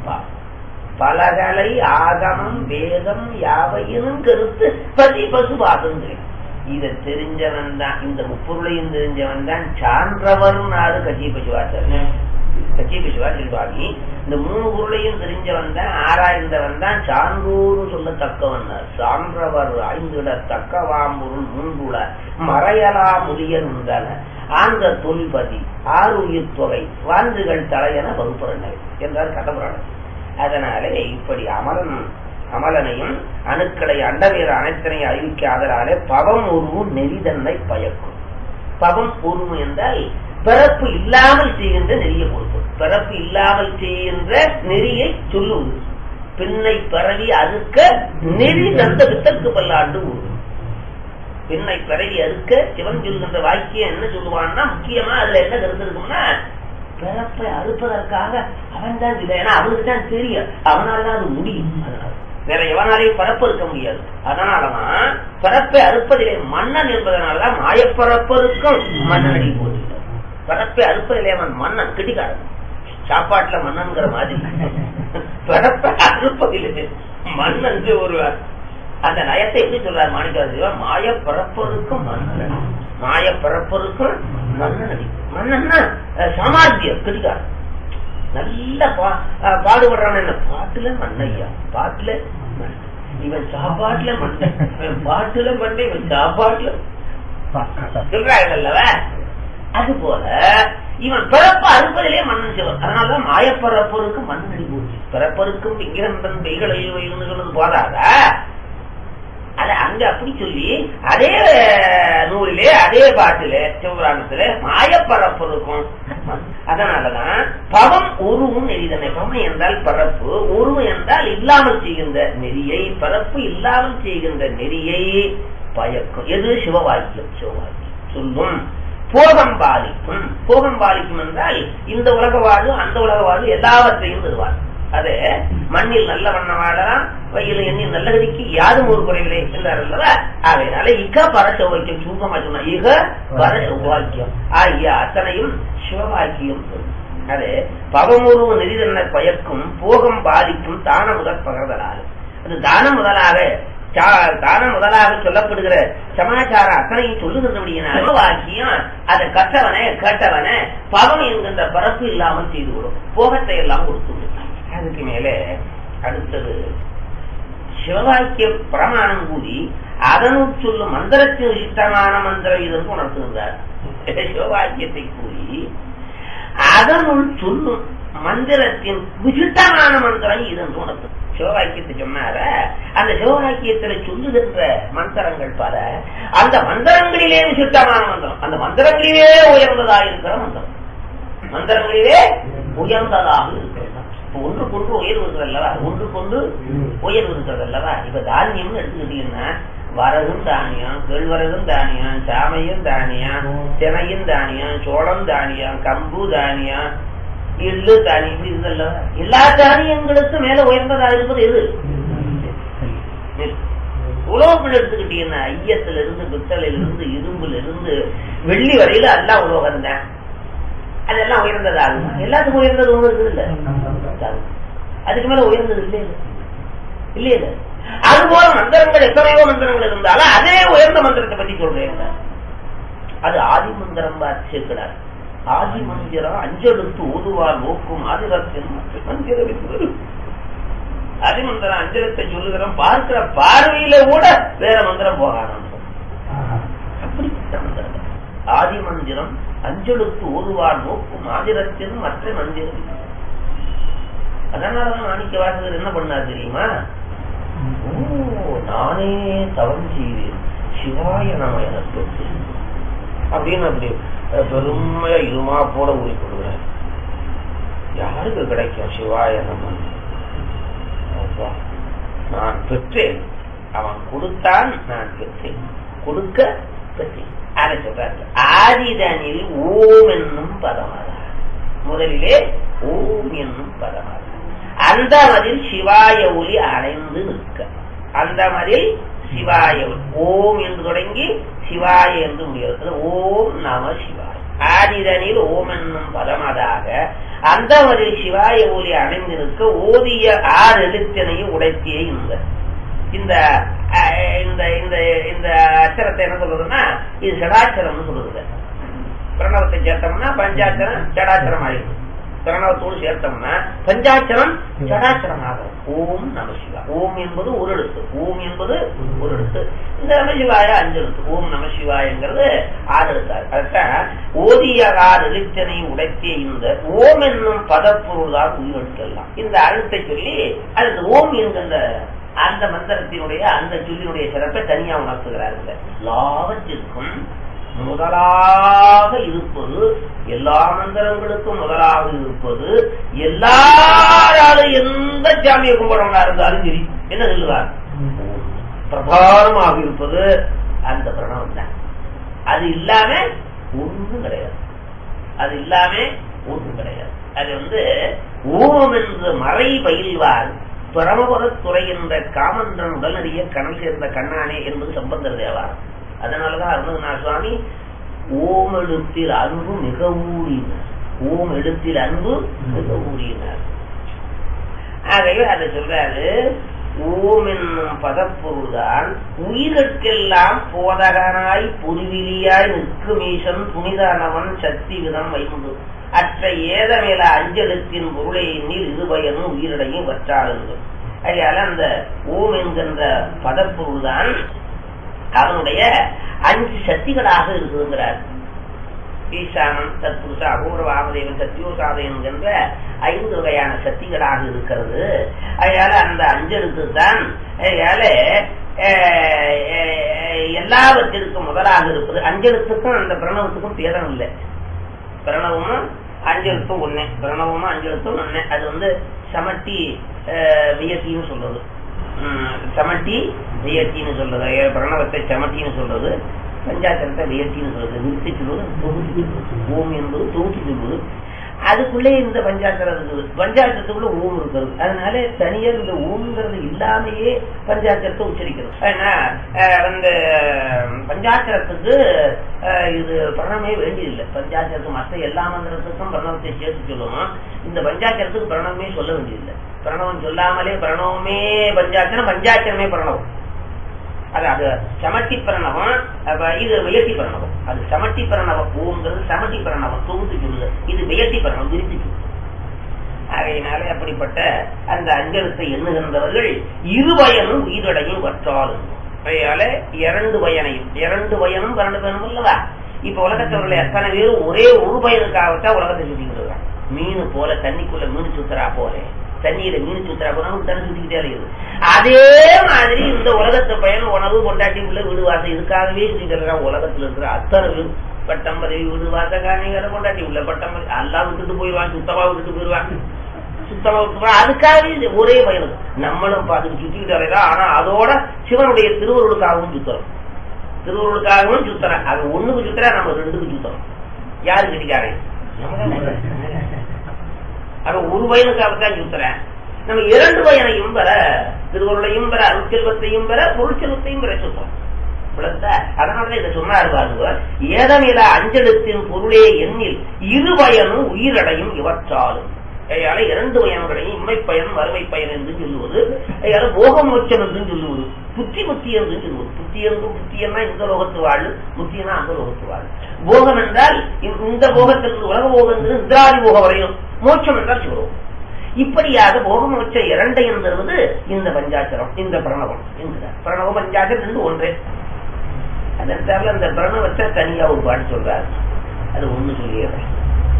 பலகலை ஆகமம் வேதம் யாவையினும் கருத்து பதி பசு பாசம் இதை தெரிஞ்சவன் தான் இந்த முப்பொருளையும் தெரிஞ்சவன் தான் சான்றவரும் நாடு கட்சி பசுவாசர் கட்சி பிசுவாசி சுவாமி இந்த மூணு பொருளையும் தெரிஞ்சவன் தான் ஆராய்ந்தவன் தான் சான்றோடு சொல்லத்தக்கவன் சான்றவர் ஐந்துட தக்கவாம் பொருள் மூன்றுட மறையலா முதியன் உண்டான ஆந்த தொல்பதி ஆறுயிர் தொகை வாழ்ந்துகள் தலையென வகுப்புறனை என்றார் கடம்புராணன் அதனாலே இப்படி அமலன் அமலனையும் அணுக்களை அண்டவேறு அனைத்தனையும் அறிவிக்காதனாலே பவம் உருவு நெறிதன்னை பயக்கும் பவம் உருவு என்றால் பிறப்பு இல்லாமல் செய்கின்ற நெறிய கொடுப்பது பிறப்பு இல்லாமல் செய்கின்ற நெறியை சொல்லுவது பின்னை பரவி அறுக்க நெறி தந்த வித்தற்கு பல்லாண்டு உருவு பின்னை பிறவி அறுக்க சிவன் சொல்கின்ற வாக்கியம் என்ன சொல்லுவான்னா முக்கியமா அதுல என்ன கருத்து இருக்கும்னா பிறப்பை அறுப்பதற்காக அவன் தான் இல்லை ஏன்னா அவனுக்கு தான் தெரியும் அவனால்தான் அது முடியும் அதனால வேற எவனாலையும் பரப்பு இருக்க முடியாது அதனாலதான் பிறப்பை அறுப்பதிலே மன்னன் என்பதனாலதான் மாயப்பரப்பருக்கும் மன்னனடி போதுகிறார் பிறப்பை அறுப்பதிலே அவன் மன்னன் கிட்டிக்காரன் சாப்பாட்டுல மன்னன்கிற மாதிரி பிறப்பை அறுப்பதிலே மன்னன் ஒருவர் அந்த நயத்தை எப்படி சொல்றாரு மாணிக்கவாசிவா மாய பரப்பருக்கும் மன்னன் மாய பரப்பருக்கும் மன்னன் மன்னன்னா சாமார்த்தியம் கிட்டிக்காரன் நல்ல பாடுபடுறான் என்ன பாட்டுல மண்ணையா பாட்டுல இவன் சாப்பாட்டுல மண்ணை இவன் பாட்டுல மண்ணை இவன் சாப்பாட்டுல சொல்றாங்கல்லவ அது போல இவன் பிறப்ப அறுப்பதிலே மன்னன் சிவன் அதனாலதான் மாயப்பரப்பருக்கு மண்ணடி போச்சு பிறப்பருக்கும் விக்கிரந்தன் பெய்களையில் வயிறுன்னு போதாதா அத அங்க அப்படி சொல்லி அதே நூலிலே அதே பாட்டிலே சிவபுராணத்துல மாயப்பரப்பு அதனாலதான் பவம் உருவும் நெறிதனை பவம் என்றால் பரப்பு உருவம் என்றால் இல்லாமல் செய்கின்ற நெறியை பரப்பு இல்லாமல் செய்கின்ற நெறியை பயக்கும் எது சிவவாக்கியம் சிவவாக்கியம் சொல்லும் போகம் பாலிக்கும் போகம் பாலிக்கும் என்றால் இந்த உலக வாழ்வு அந்த உலக வாழ்வு எல்லாவற்றையும் தருவார் அது மண்ணில் நல்ல வண்ண வாழலாம் வயல எண்ணில் நல்ல கதிக்கு யாரும் ஒரு குறைவில்லை என்றார் அல்லவா அதனால இக பர சௌவாக்கியம் சுருக்கமா சொன்ன இக பர சௌவாக்கியம் ஆகிய அத்தனையும் சிவவாக்கியம் அது பவமுருவ நெறிதன்ன பயக்கும் போகம் பாதிக்கும் தான முதல் பகர்தலால் அது தான முதலாக தான முதலாக சொல்லப்படுகிற சமாச்சாரம் அத்தனையும் சொல்லுகின்றபடியினால் வாக்கியம் அதை கற்றவனே கேட்டவனே பவம் என்கின்ற பரப்பு இல்லாமல் செய்து விடும் போகத்தை எல்லாம் கொடுத்து அதுக்கு மேலே அடுத்தது சிவவாக்கிய பிரமாணம் கூடி அதனுள் சொல்லும் மந்திரத்தின் விசிஷ்டமான மந்திரம் இதற்கு உணர்த்துகின்றார் சிவவாக்கியத்தை கூறி அதனுள் சொல்லும் மந்திரத்தின் விசிஷ்டமான மந்திரம் இதென்று உணர்த்து சிவவாக்கியத்தை சொன்னார அந்த சிவவாக்கியத்தில் சொல்லுகின்ற மந்திரங்கள் பல அந்த மந்திரங்களிலே விசிஷ்டமான மந்திரம் அந்த மந்திரங்களிலே உயர்ந்ததாக இருக்கிற மந்திரம் மந்திரங்களிலே உயர்ந்ததாக இருக்கிறது ஒன்று கொண்டு உயர்வு இருக்கிறது அல்லவா ஒன்று கொண்டு உயர்வு இருக்கிறது அல்லவா இப்ப தானியம்னு எடுத்துக்கிட்டீங்கன்னா வரகும் தானியம் கேழ்வரகும் தானியம் சாமையும் தானியம் தினையும் தானியம் சோளம் தானியம் கம்பு தானியம் எள்ளு தானியம் இப்படி இருக்குல்ல எல்லா தானியங்களுக்கும் மேல உயர்ந்ததா இருப்பது எது உலோகங்கள் எடுத்துக்கிட்டீங்கன்னா ஐயத்துல இருந்து பித்தளையில இருந்து இரும்புல இருந்து வெள்ளி வரையில எல்லாம் உலோகம் தான் அதெல்லாம் உயர்ந்ததாகும் எல்லாத்துக்கும் உயர்ந்தது ஒண்ணு இருக்குது இல்ல அதுக்கு மேல உயர்ந்தது இல்லையே இல்லையே அது போல மந்திரங்கள் எத்தனையோ மந்திரங்கள் இருந்தாலும் அதே உயர்ந்த மந்திரத்தை பத்தி சொல்றேன் அது ஆதி மந்திரம் சேர்க்கிறார் ஆதி மந்திரம் அஞ்செழுத்து ஓதுவார் நோக்கும் ஆதிரத்தின் மந்திரம் ஆதிமந்திரம் அஞ்சலத்தை சொல்லுகிறோம் பார்க்கிற பார்வையில கூட வேற மந்திரம் போகாதான் அப்படிப்பட்ட மந்திரம் ஆதி மந்திரம் அஞ்சலுக்கு ஓதுவார் நோக்கும் ஆதிரத்தின் மற்ற மந்திரம் அதனாலதான் மாணிக்க வாசகர் என்ன பண்ணார் தெரியுமா ஓ நானே தவம் செய்வேன் சிவாய நம எனக்கு அப்படின்னு அப்படி பெருமையா இருமா போட ஊறிக்கொள்கிறார் யாருக்கு கிடைக்கும் சிவாய நம நான் பெற்றேன் அவன் கொடுத்தான் நான் பெற்றேன் கொடுக்க பெற்றேன் அதை சொல்றாரு ஆதிதனில் ஓம் என்னும் பதமதா முதலிலே ஓம் என்னும் பதமதா அந்த மதில் சிவாய ஒளி அடைந்து நிற்க அந்த மதில் சிவாய ஒளி ஓம் என்று தொடங்கி சிவாய என்று முடிகிறது ஓம் நம சிவாய ஆதிதனில் ஓம் என்னும் பதமதாக அந்த மதில் சிவாய ஒளி அடைந்து நிற்க ஓதிய ஆறு எழுத்தினையும் உடைத்திய இந்த இந்த இந்த இந்த இந்த அச்சரத்தை என்ன சொல்றதுன்னா இது சடாச்சரம்னு சொல்றது பிரணவத்தை சேர்த்தோம்னா பஞ்சாச்சரம் சடாச்சரம் ஆயிடும் பிரணவத்தோடு சேர்த்தோம்னா பஞ்சாட்சரம் ஜடாட்சரம் ஆகும் ஓம் நம சிவா ஓம் என்பது ஒரு எழுத்து ஓம் என்பது ஒரு எழுத்து இந்த நமசிவாய அஞ்சு எழுத்து ஓம் நம சிவாயங்கிறது ஆறு எழுத்தாரு அதுதான் ஓதியகார் எழுத்தனை உடைத்தே இந்த ஓம் என்னும் பதப்பொருள் தான் உயிரெழுத்தெல்லாம் இந்த அழுத்தை சொல்லி அதுக்கு ஓம் என்கின்ற அந்த மந்திரத்தினுடைய அந்த சொல்லினுடைய சிறப்பை தனியா உணர்த்துகிறார்கள் எல்லாவற்றிற்கும் முதலாக இருப்பது எல்லா மந்திரங்களுக்கும் முதலாக இருப்பது எல்லாராலும் எந்த சாமியை கும்பிடவனா இருந்தாலும் சரி என்ன சொல்லுவார் பிரதானமாக இருப்பது அந்த பிரணவம் தான் அது இல்லாம ஒன்றும் கிடையாது அது இல்லாம ஒன்றும் கிடையாது அது வந்து ஓம் என்று மறை பயில்வார் பரமபதத்துறை என்ற காமன்றன் உடனடியே கணல் சேர்ந்த கண்ணானே என்பது சம்பந்தர் தேவாரம் அதனாலதான் அருணகிரிநாத சுவாமி ஓம் எழுத்தில் அன்பு மிக ஊறினார் ஓம் எழுத்தில் அன்பு மிக ஊறினார் ஆகவே அதை சொல்றாரு ஓம் என்னும் பதப்பொருள்தான் உயிர்களுக்கெல்லாம் போதகனாய் பொதுவிலியாய் நிற்கும் ஈசன் புனிதானவன் சக்தி விதம் வைந்து அற்ற ஏதமேல அஞ்சலத்தின் பொருளை எண்ணில் இருபயனும் உயிரிடையும் வற்றாளுங்கள் அதனால அந்த ஓம் என்கின்ற பதப்பொருள் தான் அவனுடைய அஞ்சு சக்திகளாக இருக்குங்கிறார் ஈசானம் தத்புருஷ அபூர்வ வாமதேவன் சத்தியோசாத என்கின்ற ஐந்து வகையான சக்திகளாக இருக்கிறது அதனால அந்த அஞ்சலுக்கு தான் அதனால எல்லாவற்றிற்கும் முதலாக இருப்பது அஞ்சலுத்துக்கும் அந்த பிரணவத்துக்கும் பேதம் இல்லை பிரணவமும் அஞ்செழுத்தும் ஒண்ணு பிரணவமும் அஞ்செழுத்தும் ஒண்ணு அது வந்து சமட்டி வியத்தின்னு சொல்றது சமட்டி வியத்தின்னு சொல்றது பிரணவத்தை சமட்டின்னு சொல்றது பஞ்சாச்சரத்தை வியத்தின்னு சொல்றது நிறுத்தி சொல்வது தொகுதி ஓம் என்பது தொகுதி சொல்வது அதுக்குள்ளே இந்த பஞ்சாட்சரம் இருக்குது பஞ்சாட்சரத்துக்குள்ள ஓம் இருக்கிறது அதனால தனியார் இந்த ஓம்ங்கிறது இல்லாமையே பஞ்சாட்சரத்தை உச்சரிக்கிறது ஏன்னா அந்த பஞ்சாட்சரத்துக்கு இது பிரணமே வேண்டியதில்லை பஞ்சாட்சரத்து மற்ற எல்லா மந்திரத்துக்கும் பிரணவத்தை சேர்த்து சொல்லுவோம் இந்த பஞ்சாட்சரத்துக்கு பிரணவமே சொல்ல வேண்டியதில்லை பிரணவம் சொல்லாமலே பிரணவமே பஞ்சாட்சரம் பஞ்சாட்சரமே பிரணவம் அது அது சமட்டி பிரணவம் இது வியட்டி பிரணவம் அது சமட்டி பிரணவம் ஓங்கிறது சமட்டி பிரணவம் தொகுத்து சொல்லுது இது வியட்டி பிரணவம் விரித்து சொல்லுது ஆகையினாலே அப்படிப்பட்ட அந்த அஞ்சலத்தை எண்ணுகின்றவர்கள் இருபயனும் உயிரடையும் வற்றாலும் அதையால இரண்டு பயனையும் இரண்டு பயனும் பன்னெண்டு பயனும் அல்லவா இப்ப உலகத்தவர்கள் எத்தனை பேரும் ஒரே ஒரு பயனுக்காகத்தான் உலகத்தை சுத்திக்கிட்டு மீன் போல தண்ணிக்குள்ள மீன் சுத்தரா போல தண்ணீரை மீன் சுத்தரா போனா தண்ணி சுத்திக்கிட்டே இருக்குது அதே மாதிரி இந்த உலகத்தை பயன் உணவு கொண்டாட்டி உள்ள வீடு வாசம் இதுக்காகவே சுத்திட்டு உலகத்துல இருக்கிற அத்தனை பேர் பட்டம் பதவி வீடு வாச காணிகளை கொண்டாட்டி உள்ள பட்டம் பதவி எல்லாம் விட்டுட்டு போயிடுவான் சுத்தமா விட்டுட்டு போயிடுவான் சுத்தமா விட்டுருவான் அதுக்காகவே ஒரே பயணம் நம்மளும் பார்த்துட்டு சுத்திக்கிட்டு வரையலாம் ஆனா அதோட சிவனுடைய திருவருளுக்காகவும் சுத்தரும் திருவருளுக்காகவும் சுத்தறேன் அது ஒண்ணுக்கு சுத்தரா நம்ம ரெண்டுக்கு சுத்தரும் யாரு கட்டிக்காரன் அவன் ஒரு வயனுக்காகத்தான் சுத்துறேன் நம்ம இரண்டு வயனையும் பெற திருவருளையும் பெற அருட்செல்வத்தையும் பெற பொருட்செல்வத்தையும் பெற சுத்தம் அதனாலதான் இதை சொன்னார் பாருங்க ஏதமில அஞ்சலத்தின் பொருளே எண்ணில் இரு பயனும் உயிரடையும் இவற்றாலும் அதையால இரண்டு பயன்களையும் இம்மை பயன் வறுமை பயன் என்று சொல்லுவது அதையால போக மோட்சம் என்று சொல்லுவது புத்தி முத்தி என்று சொல்லுவது புத்தி என்று புத்தியன்னா இந்த லோகத்து வாழ் முத்தியனா அந்த லோகத்து வாழ் போகம் என்றால் இந்த போகத்திற்கு உலக போகம் என்று இந்திராதி போகம் வரையும் மோட்சம் என்றால் சிவலோகம் இப்படியாக போகமோட்ச இரண்டையும் தருவது இந்த பஞ்சாச்சரம் இந்த பிரணவம் என்கிறார் பிரணவ பஞ்சாச்சரம் ரெண்டு ஒன்றே அதற்காக அந்த பிரணவத்தை தனியா ஒரு பாட்டு சொல்றார் அது ஒண்ணு சொல்லிடுறேன்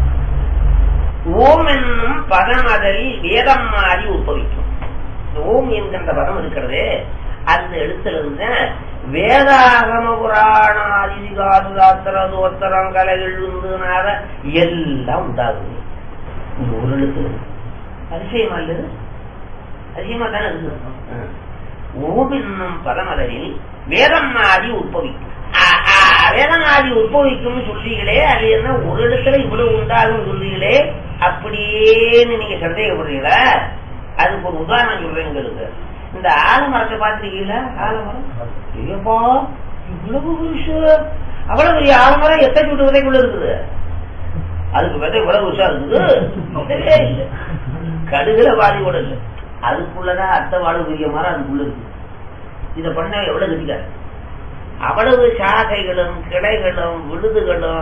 ஓம் என்னும் பதமதல் வேதம் மாறி உற்பவிக்கும் ஓம் என்கின்ற பதம் இருக்கிறதே அந்த இடத்துல இருந்து வேதாகம புராணாதிகாது சாஸ்திர தோத்திரம் கலைகள் உண்டுனாத எல்லாம் உண்டாகுது ஒரு எழுத்து அதிசயமா இல்லது அதிசயமா தானே இருக்குது ஓம் என்னும் பதமதலில் வேதம் ஆதி உற்பவிக்கும் வேதமாதி உற்பவிக்கும் சொல்றீங்களே அது என்ன ஒரு இடத்துல இவ்வளவு உண்டாகும் சொல்றீங்களே அப்படியேன்னு நீங்க சந்தேகப்படுறீங்களா அதுக்கு ஒரு உதாரணம் சொல்றேன் உங்களுக்கு இந்த ஆலமரத்தை பார்த்துருக்கீங்களா ஆலமரம் ஐயப்பா இவ்வளவு விஷயம் அவ்வளவு பெரிய ஆலமரம் எத்தனை சுட்டு விதைக்குள்ள இருக்குது அதுக்கு விதை இவ்வளவு விஷயம் இருக்குது இல்லை கடுகுல வாதி கூட இல்லை அதுக்குள்ளதான் அத்தை வாழ பெரிய மரம் அதுக்குள்ள இருக்கு இதை பண்ண எவ்வளவு கட்டிக்காரு அவ்வளவு சாகைகளும் கிளைகளும் விழுதுகளும்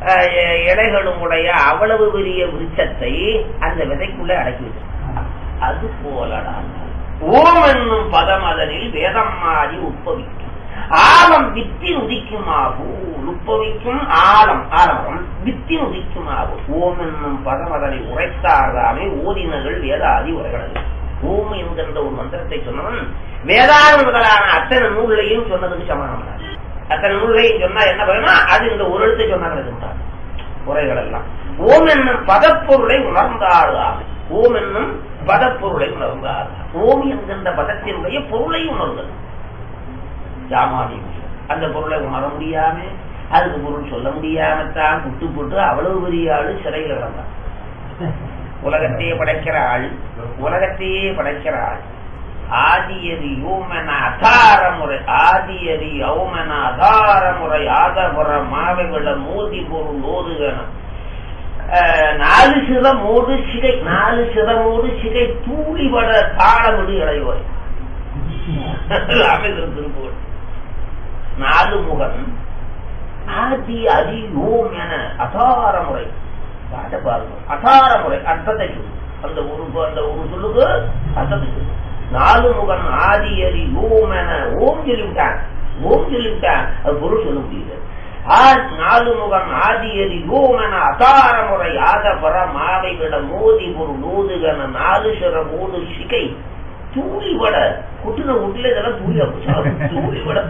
அஹ், இ- இலைகளும் உடைய அவ்வளவு பெரிய விருட்சத்தை அந்த விதைக்குள்ள அடக்கி வச்சு அது போலடா ஓம் என்னும் பதம் அதனில் வேதம் மாறி உப்பவிக்கும் ஆலம் வித்தின் உதிக்குமாகும் உப்பவிக்கும் ஆலம் ஆலமரம் வித்தின் உதிக்குமாகும் ஓம் என்னும் பதம் அதனை உரைத்தார்தாமே ஓதினர்கள் வேதாதி உரைகளது ஓம் என்கின்ற ஒரு மந்திரத்தை சொன்னவன் வேதாகம் முதலான அத்தனை நூல்களையும் சொன்னதுக்கு சமானமானார் அத்தனை நூல்களையும் சொன்னா என்ன பயனா அது இந்த ஒரு எழுத்தை சொன்னாங்க உரைகள் எல்லாம் ஓம் என்னும் பதப்பொருளை உணர்ந்தார்கள் ஓம் என்னும் பதப்பொருளை உணர்ந்தார்கள் ஓம் என்கின்ற பதத்தினுடைய பொருளை உணர்ந்தது ஜாமானி அந்த பொருளை உணர முடியாம அதுக்கு பொருள் சொல்ல முடியாம தான் புட்டு போட்டு அவ்வளவு பெரிய ஆளு சிறையில் கிடந்தான் உலகத்தையே படைக்கிற ஆள் உலகத்தையே படைக்கிற ஆள் ஆதியதி யோமன அதார முறை ஆதியதி யௌமன அதார முறை ஆதபுர மாவைவிட மோதி பொருள் ஓதுகணும் அஹ், நாலு சிரமோடு சிகை நாலு சிரமோடு சிகை தூளிபட தாளமிடு இளையோர் ராமேஸ்வரம் திருப்பூர் நாலு முகன் ஆதி அதி ஓம் என அதார முறை பாட பாருங்க அதார முறை அர்த்தத்தை சொல்லு அந்த ஒரு அந்த ஒரு சொல்லுக்கு அர்த்தத்தை சொல்லு நாலு முகன் ஆதி அதி ஓம் என ஓம் சொல்லிவிட்டான் ஓம் சொல்லிவிட்டான் அது பொருள் சொல்ல முடியல ஆ- நாலு முகன் ஆதியதி ஓமன அகார முறை ஆத பர மாவை விட மோதி ஒரு நோதுகன நாலு சிற மூடு சிகை தூளி வட குட்டுன உள்ள இதெல்லாம் தூளி அப்படி தூளி வட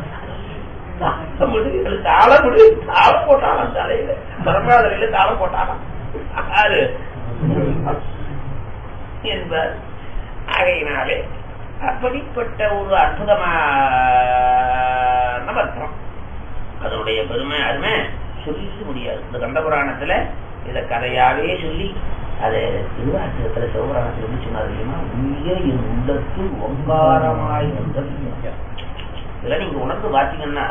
தாளம் முடி தாளம் போட்டாலாம் தலையில பரமாதிரியில தாளம் போட்டாலாம் யாரு என்பார் ஆகையினாலே அப்படிப்பட்ட ஒரு அற்புதமான மந்திரம் அதனுடைய பெருமை அருமை சொல்லி முடியாது இந்த கண்டபுராணத்துல இத கதையாவே சொல்லி அது திருவாச்சகத்துல சிவபுராணத்துல எப்படி சொன்னார் தெரியுமா உண்மையே என் உள்ளத்தில் ஒங்காரமாய் வந்தது இதெல்லாம் நீங்க உணர்ந்து பாத்தீங்கன்னா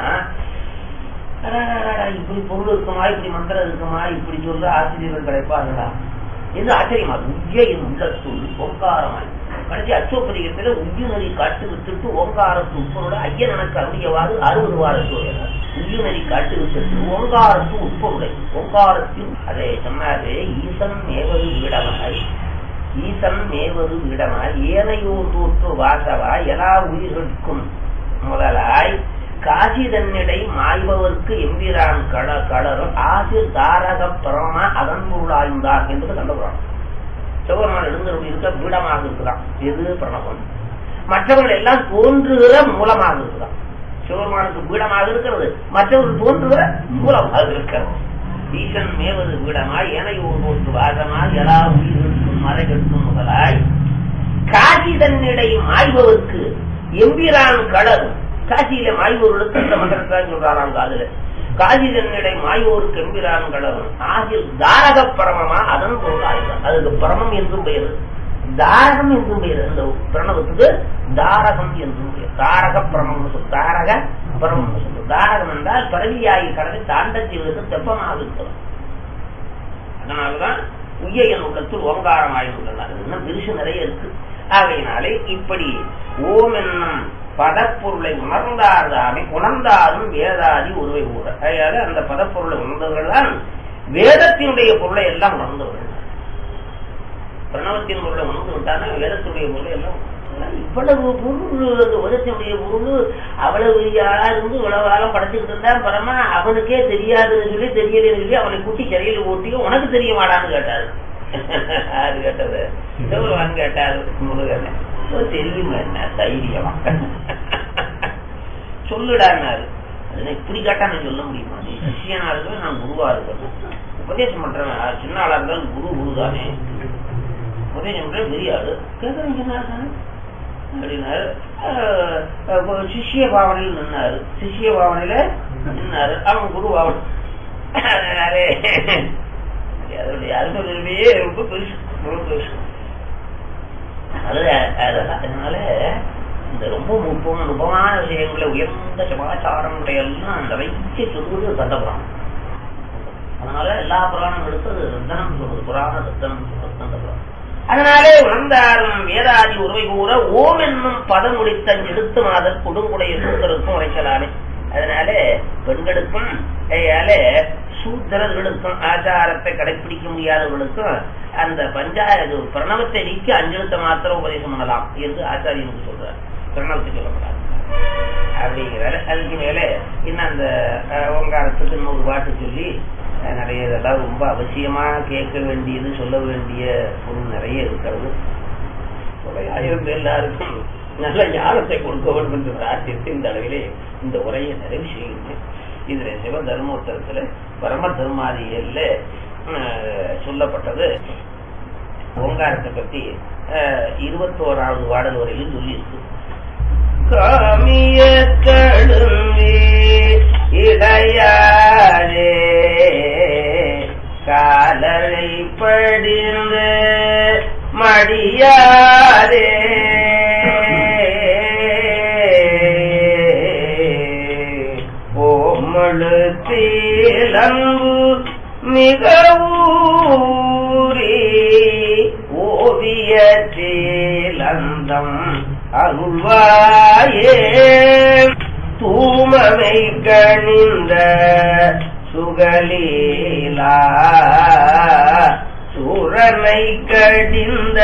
அடாடாடாடா, இப்படி பொருள் இருக்குமா இப்படி மந்திரம் இருக்குமா இப்படி சொல்ற ஆசிரியர்கள் கிடைப்பார்களா என்று ஆச்சரியமா உய்ய என் உள்ளத்துள் ஓங்காரமாய் கடைசி அச்சோப்பதிகத்துல உய்யுநெறி காட்டு விட்டுட்டு ஓங்காரத்து உட்பொருள ஐயன் எனக்கு அருளியவாறு அறுபது வாரத்து உரையார் உய்யுநெறி காட்டு விட்டுட்டு ஓங்காரத்து உட்பொருளை ஓங்காரத்தில் அதை சொன்னாரு ஈசன் மேவது வீடமாய் ஈசன் மேவது வீடமாய் ஏனையோர் தோற்று வாசவா எல்லா உயிர்களுக்கும் முதலாய் காசி தன்னிடை மாய்பவர்க்கு எம்பிரான் கட கடரும் ஆசிர் தாரக பரமா அதன் பொருளாய்ந்தார் என்பது கண்டுபிடான் சிவபெருமான் எழுந்தருள் இருக்க பீடமாக இருக்கிறான் எது பிரணவம் மற்றவர்கள் எல்லாம் தோன்றுகிற மூலமாக இருக்கிறான் சிவபெருமானுக்கு பீடமாக இருக்கிறது மற்றவர்கள் தோன்றுகிற மூலமாக இருக்கிறது ஈசன் மேவது பீடமாய் ஏனையோர் போன்று வாசமாய் எல்லா உயிர்களுக்கும் மறைகளுக்கும் முதலாய் காசி தன்னிடை மாய்பவர்க்கு எம்பிரான் கடலும் காசியில மாய்வோர்களுக்கு அந்த மந்திரத்தான் சொல்றாராம் காதுல காசி தன்னிடை மாய்வோருக்கு எம்பிரான் கடலும் ஆகிய தாரக பரமமா அதன் பொருளாயிருக்கும் அதுக்கு பரமம் என்றும் பெயர் தாரகம் என்றும் பெயர் இந்த பிரணவத்துக்கு தாரகம் என்றும் பெயர் தாரக பிரமம்னு சொல்லு தாரக பிரமம்னு சொல்லு தாரகம் என்றால் பரவியாகி கடலை தாண்டத்திற்கு தெப்பமாக இருக்கிறது அதனாலதான் உய்யன் உள்ளத்தில் ஓங்காரம் ஆயுள்ளார் இன்னும் பெருசு நிறைய இருக்கு ஆகையினாலே இப்படி ஓம் என்னும் பதப்பொருளை உணர்ந்தார்தாமே உணர்ந்தாலும் வேதாதி உருவை கூட அதனால அந்த பதப்பொருளை உணர்ந்தவர்கள் தான் வேதத்தினுடைய பொருளை எல்லாம் உணர்ந்தவர்கள் பிரணவத்தின் பொருளை உணர்ந்து விட்டானா வேதத்தினுடைய பொருளை எல்லாம் இவ்வளவு பொருள் அந்த உலகத்தினுடைய பொருள் அவ்வளவு பெரிய ஆளா இருந்து இவ்வளவு காலம் படைச்சுக்கிட்டு இருந்தா பரமா அவனுக்கே தெரியாதுன்னு சொல்லி தெரியலன்னு சொல்லி அவனை கூட்டி சிறையில் ஓட்டி உனக்கு தெரிய மாட்டான்னு கேட்டாரு அது கேட்டது சிவபெருமான் கேட்டாரு முருகன் தெரியுமா என்ன தைரியமா சொல்லுடான்னாரு அதனை இப்படி கேட்டா நான் சொல்ல முடியுமா நீ சிஷியனா இருக்கணும் நான் குருவா இருக்கணும் உபதேசம் பண்றேன் சின்ன ஆளா இருந்தாலும் குரு குரு தானே உபதேசம் பண்றேன் பெரிய ஆளு கேட்கறேன் சின்ன ஆள் தானே அப்படின்னாரு அஹ், அஹ், சிஷ்ய பாவனையில் நின்னாரு சிஷ்ய பாவனையில நின்னாரு அவன் குரு பாவனை அதனாலே அதனுடைய அருமை பெருமையே ரொம்ப பெருசு ரொம்ப பெருசு அதனால அதெல்லாம் அதனால இந்த ரொம்ப நுட்பம் நுட்பமான விஷயங்களை உயர்ந்த சமாச்சாரங்களை எல்லாம் நிறைய சொல்வது கண்டபுராணம் அதனால எல்லா புராணம் எடுத்தது ரத்தனம் சொல்றது புராண ரத்தனம் சொல்றது கண்டபுராணம் அதனாலே உணர்ந்தாரும் வேதாதி உருவை கூற ஓம் என்னும் பதம் முடித்த எடுத்து மாதர் கொடுங்குடைய சூதருக்கும் உரைக்கலாமே அதனால பெண்களுக்கும் அதனால சூத்திரர்களுக்கும் ஆச்சாரத்தை கடைபிடிக்க முடியாதவர்களுக்கும் அந்த பஞ்சாயத்து பிரணவத்தை நீக்கி அஞ்செழுத்த மாத்திரம் உபதேசம் பண்ணலாம் என்று ஆச்சாரியனுக்கு சொல்றார் பிரணவத்தை சொல்லப்படாது அப்படிங்கிறாரு அதுக்கு மேலே இன்னும் அந்த அஹ், ஓங்காரத்துக்கு இன்னொரு பாட்டு சொல்லி அஹ், நிறைய இதெல்லாம் ரொம்ப அவசியமா கேட்க வேண்டியது சொல்ல வேண்டிய பொருள் நிறைய இருக்கிறது உரையாயிரம் எல்லாருக்கும் நல்ல ஞானத்தை கொடுக்க வேண்டும் என்று பிரார்த்தித்து இந்த அளவிலே இந்த உரையை நிறைவு செய்கின்றேன் இதுல சிவ தர்மோத்தரத்துல பரம தர்மாதியல்ல அஹ், சொல்லப்பட்டது ஓங்காரத்தை பத்தி அஹ், இருபத்தோராவது பாடல் வரையிலும் சொல்லி இருக்கு காமிய தழுவி இடையாரே காலரை படிந்து மடியாரே ஓமழு தீலம்பு மிக ஊறி ஓவிய தீலந்தம் அருள்வாயே தூமமை கணிந்த சுகலீலா சூரனை கடிந்த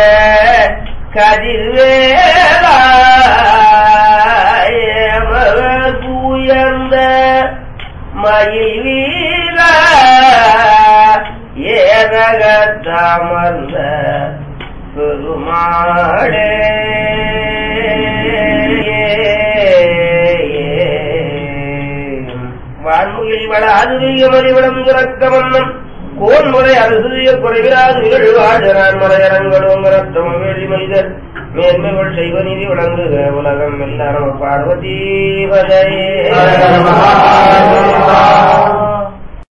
கதிர்வேலா உயர்ந்த மயில் வீரா ஏதகத்தமர்ந்த பெருமாளே வான்முகில் வள அதுரிய மறிவளம் துறக்க மன்னன் கோன்முறை அருசிய குறைவிலாது நிகழ்வாடு நான் மலையரங்களும் ரத்தம் வேலி மனிதர் மேன்மைகள் செய்வ நீதி விளங்குக உலகம் எல்லாரும் பார்வதி பதையே